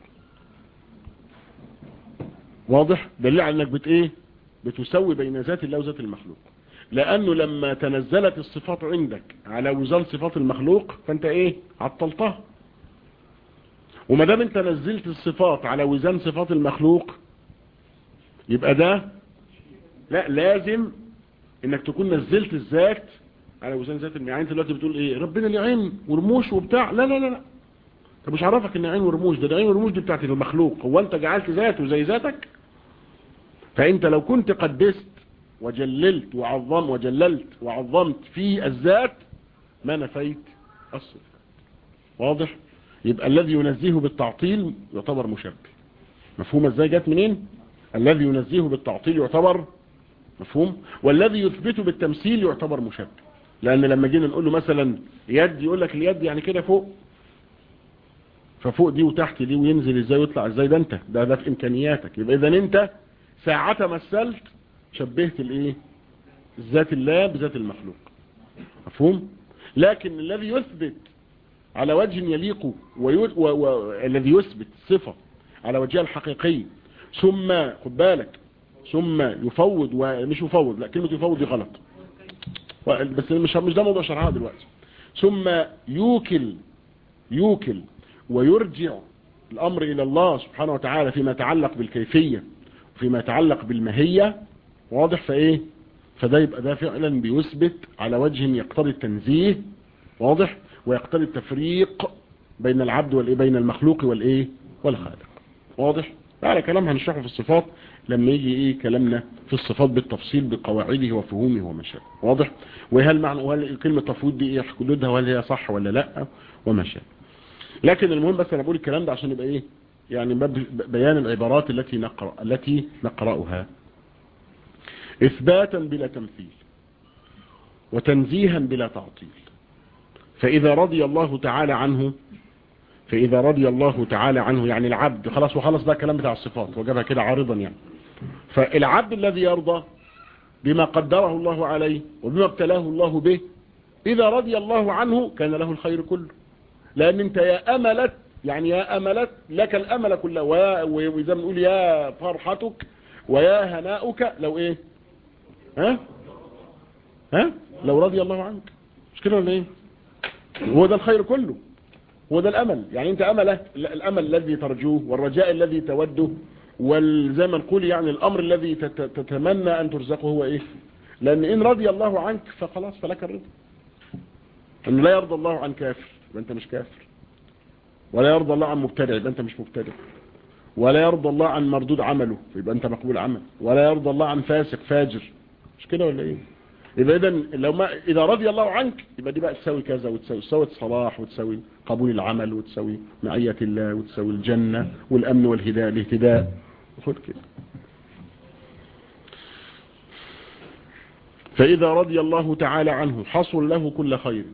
A: واضح دليل على انك بت ايه بتسوي بين ذات الله وذات المخلوق لانه لما تنزلت الصفات عندك على وزن صفات المخلوق فانت ايه عطلتها وما دام انت نزلت الصفات على وزن صفات المخلوق يبقى ده لا لازم انك تكون نزلت الذات على وزن ذات يعني انت دلوقتي بتقول ايه ربنا ليه عين ورموش وبتاع لا لا لا لا طب مش عرفك ان عين ورموش ده, ده عين ورموش دي بتاعت المخلوق هو انت جعلت ذاته زي ذاتك فانت لو كنت قدست وجللت وعظم وجللت وعظمت في الذات ما نفيت الصفة واضح يبقى الذي ينزيه بالتعطيل يعتبر مشبه مفهوم ازاي جت منين الذي ينزيه بالتعطيل يعتبر مفهوم والذي يثبته بالتمثيل يعتبر مشبه لان لما جينا نقول له مثلا يد يقول لك اليد يعني كده فوق ففوق دي وتحت دي وينزل ازاي ويطلع ازاي ده انت ده ده في امكانياتك يبقى اذا انت ساعة مثلت شبهت الايه ذات الله بذات المخلوق مفهوم لكن الذي يثبت على وجه يليق والذي يثبت صفة على وجهها الحقيقي ثم خد بالك ثم يفوض ومش يفوض لا كلمة يفوض دي غلط بس مش مش ده موضوع شرحها دلوقتي ثم يوكل يوكل ويرجع الأمر إلى الله سبحانه وتعالى فيما يتعلق بالكيفية وفيما يتعلق بالمهية واضح فايه فده يبقى ده فعلا بيثبت على وجه يقتضي التنزيه واضح ويقتضي التفريق بين العبد والايه بين المخلوق والايه والخالق واضح على كلام هنشرحه في الصفات لما يجي ايه كلامنا في الصفات بالتفصيل بقواعده وفهومه وما شابه واضح وهل معنى وهل كلمه تفويض دي ايه حدودها وهل هي صح ولا لا وما شابه لكن المهم بس انا بقول الكلام ده عشان يبقى ايه يعني بيان العبارات التي نقرأ التي نقرأها إثباتا بلا تمثيل وتنزيها بلا تعطيل فإذا رضي الله تعالى عنه فإذا رضي الله تعالى عنه يعني العبد خلاص وخلص بقى الكلام بتاع الصفات وجابها كده عارضا يعني فالعبد الذي يرضى بما قدره الله عليه وبما ابتلاه الله به إذا رضي الله عنه كان له الخير كله لأن انت يا أملت يعني يا أملت لك الأمل كله وإذا بنقول يا فرحتك ويا هناؤك لو إيه ها ها لو رضي الله عنك مش كده ولا ايه هو ده الخير كله هو ده الامل يعني انت امله الامل الذي ترجوه والرجاء الذي توده وزي ما نقول يعني الامر الذي تتمنى ان ترزقه هو ايه لان ان رضي الله عنك فخلاص فلك الرضا ان لا يرضى الله عن كافر يبقى انت مش كافر ولا يرضى الله عن مبتدع يبقى انت مش مبتدع ولا يرضى الله عن مردود عمله يبقى انت مقبول عمل ولا يرضى الله عن فاسق فاجر مش كده ولا ايه يبقى اذا لو ما اذا رضي الله عنك يبقى دي بقى تساوي كذا وتساوي تساوي الصلاح وتساوي قبول العمل وتساوي معية الله وتساوي الجنة والامن والهداء الاهتداء خد كده فإذا رضي الله تعالى عنه حصل له كل خير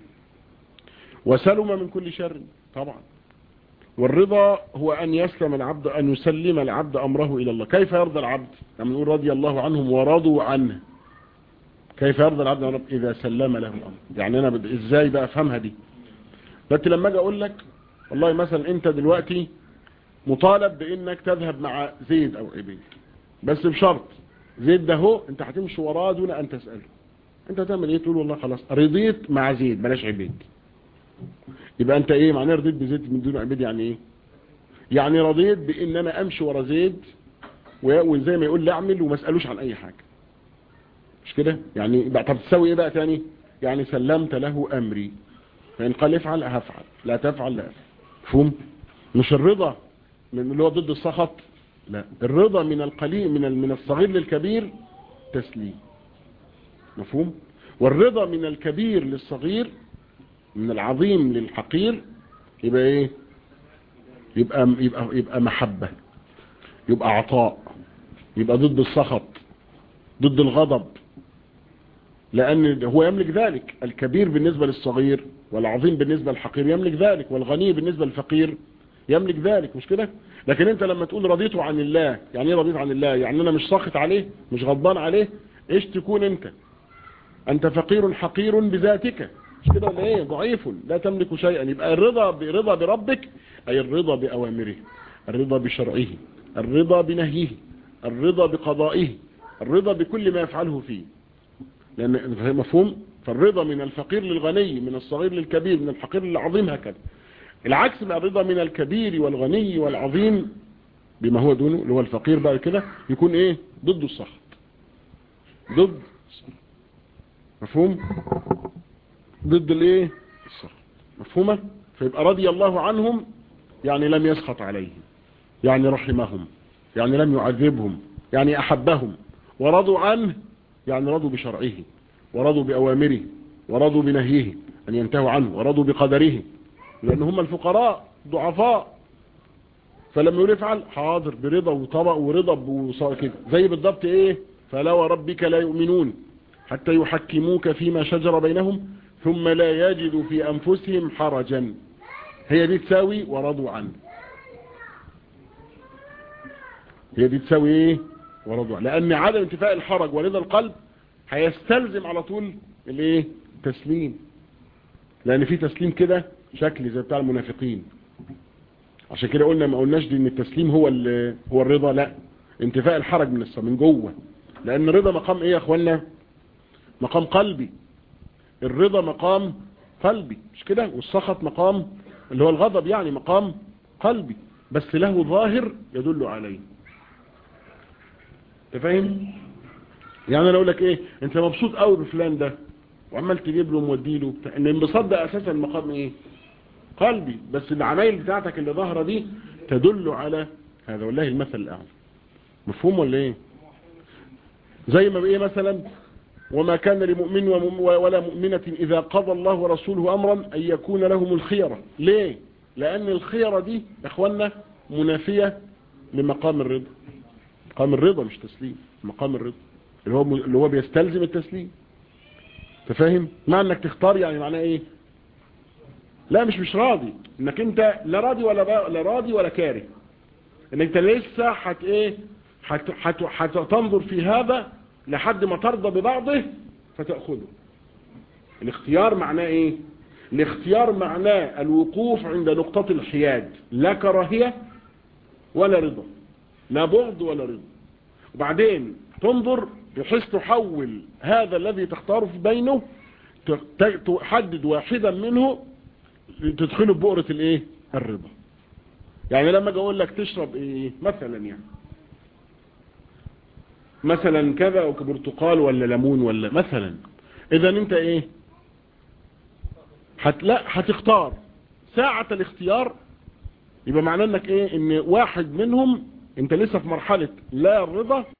A: وسلم من كل شر طبعا والرضا هو أن يسلم العبد أن يسلم العبد أمره إلى الله كيف يرضى العبد لما نقول رضي الله عنهم ورضوا عنه كيف يرضى العبد رب إذا سلم له الأمر يعني أنا بد... إزاي بقى أفهمها دي بس لما أجي أقول لك والله مثلا أنت دلوقتي مطالب بأنك تذهب مع زيد أو عبيد بس بشرط زيد ده هو أنت هتمشي وراه دون أن تسأله أنت هتعمل إيه تقول والله خلاص رضيت مع زيد بلاش عبيد يبقى أنت إيه معناه رضيت بزيد من دون عبيد يعني إيه يعني رضيت بأن أنا أمشي ورا زيد وزي ما يقول لي أعمل وما أسألوش عن أي حاجة مش كده يعني طب تسوي ايه بقى تاني يعني سلمت له امري فان قال افعل هفعل لا تفعل لا مفهوم مش الرضا من اللي هو ضد السخط لا الرضا من القليل من من الصغير للكبير تسليم مفهوم والرضا من الكبير للصغير من العظيم للحقير يبقى ايه يبقى يبقى يبقى محبه يبقى عطاء يبقى ضد السخط ضد الغضب لأن هو يملك ذلك الكبير بالنسبة للصغير والعظيم بالنسبة للحقير يملك ذلك والغني بالنسبة للفقير يملك ذلك مش كده لكن انت لما تقول رضيت عن الله يعني ايه رضيت عن الله يعني انا مش ساخط عليه مش غضبان عليه ايش تكون انت انت فقير حقير بذاتك مش كده ولا ايه ضعيف لا تملك شيئا يبقى الرضا برضا بربك اي الرضا باوامره الرضا بشرعه الرضا بنهيه الرضا بقضائه الرضا بكل ما يفعله فيه لأن مفهوم فالرضا من الفقير للغني من الصغير للكبير من الحقير للعظيم هكذا العكس بقى الرضا من الكبير والغني والعظيم بما هو دونه اللي هو الفقير بقى كده يكون ايه ضد السخط ضد مفهوم ضد الايه السخط مفهومه فيبقى رضي الله عنهم يعني لم يسخط عليهم يعني رحمهم يعني لم يعذبهم يعني احبهم ورضوا عنه يعني رضوا بشرعه ورضوا بأوامره ورضوا بنهيه أن ينتهوا عنه ورضوا بقدره لأن هم الفقراء ضعفاء فلما يقول افعل حاضر برضا وطبق ورضا كده زي بالضبط ايه فلا وربك لا يؤمنون حتى يحكموك فيما شجر بينهم ثم لا يجدوا في أنفسهم حرجا هي دي تساوي ورضوا عنه هي دي تساوي ايه ورضوا لأن عدم انتفاء الحرج ورضا القلب هيستلزم على طول الايه تسليم لأن في تسليم كده شكل زي بتاع المنافقين عشان كده قلنا ما قلناش دي ان التسليم هو هو الرضا لا انتفاء الحرج من من جوه لأن الرضا مقام ايه يا اخوانا مقام قلبي الرضا مقام قلبي مش كده والسخط مقام اللي هو الغضب يعني مقام قلبي بس له ظاهر يدل عليه انت فاهم يعني انا اقول لك ايه انت مبسوط قوي بفلان ده وعمال تجيب له ومودي له ان الانبساط ده اساسا مقام ايه قلبي بس العمايل بتاعتك اللي ظاهرة دي تدل على هذا والله المثل الأعلى مفهوم ولا ايه زي ما بايه مثلا وما كان لمؤمن ولا مؤمنة إذا قضى الله ورسوله أمرا أن يكون لهم الخيرة ليه لأن الخيرة دي يا اخوانا منافية لمقام الرضا مقام الرضا مش تسليم مقام الرضا اللي هو اللي هو بيستلزم التسليم تفهم مع انك تختار يعني معناه ايه لا مش مش راضي انك انت لا راضي ولا لا راضي ولا كاره انك انت لسه حت ايه حت حت حتنظر في هذا لحد ما ترضى ببعضه فتأخذه الاختيار معناه ايه الاختيار معناه الوقوف عند نقطة الحياد لا كراهية ولا رضا لا بغض ولا رضا وبعدين تنظر بحيث تحول هذا الذي تختاره في بينه تحدد واحدا منه تدخله ببؤرة الايه الرضا يعني لما اجي اقول لك تشرب ايه مثلا يعني مثلا كذا او كبرتقال ولا ليمون ولا مثلا اذا انت ايه هت لا هتختار ساعة الاختيار يبقى معناه انك ايه ان واحد منهم انت لسه في مرحلة لا الرضا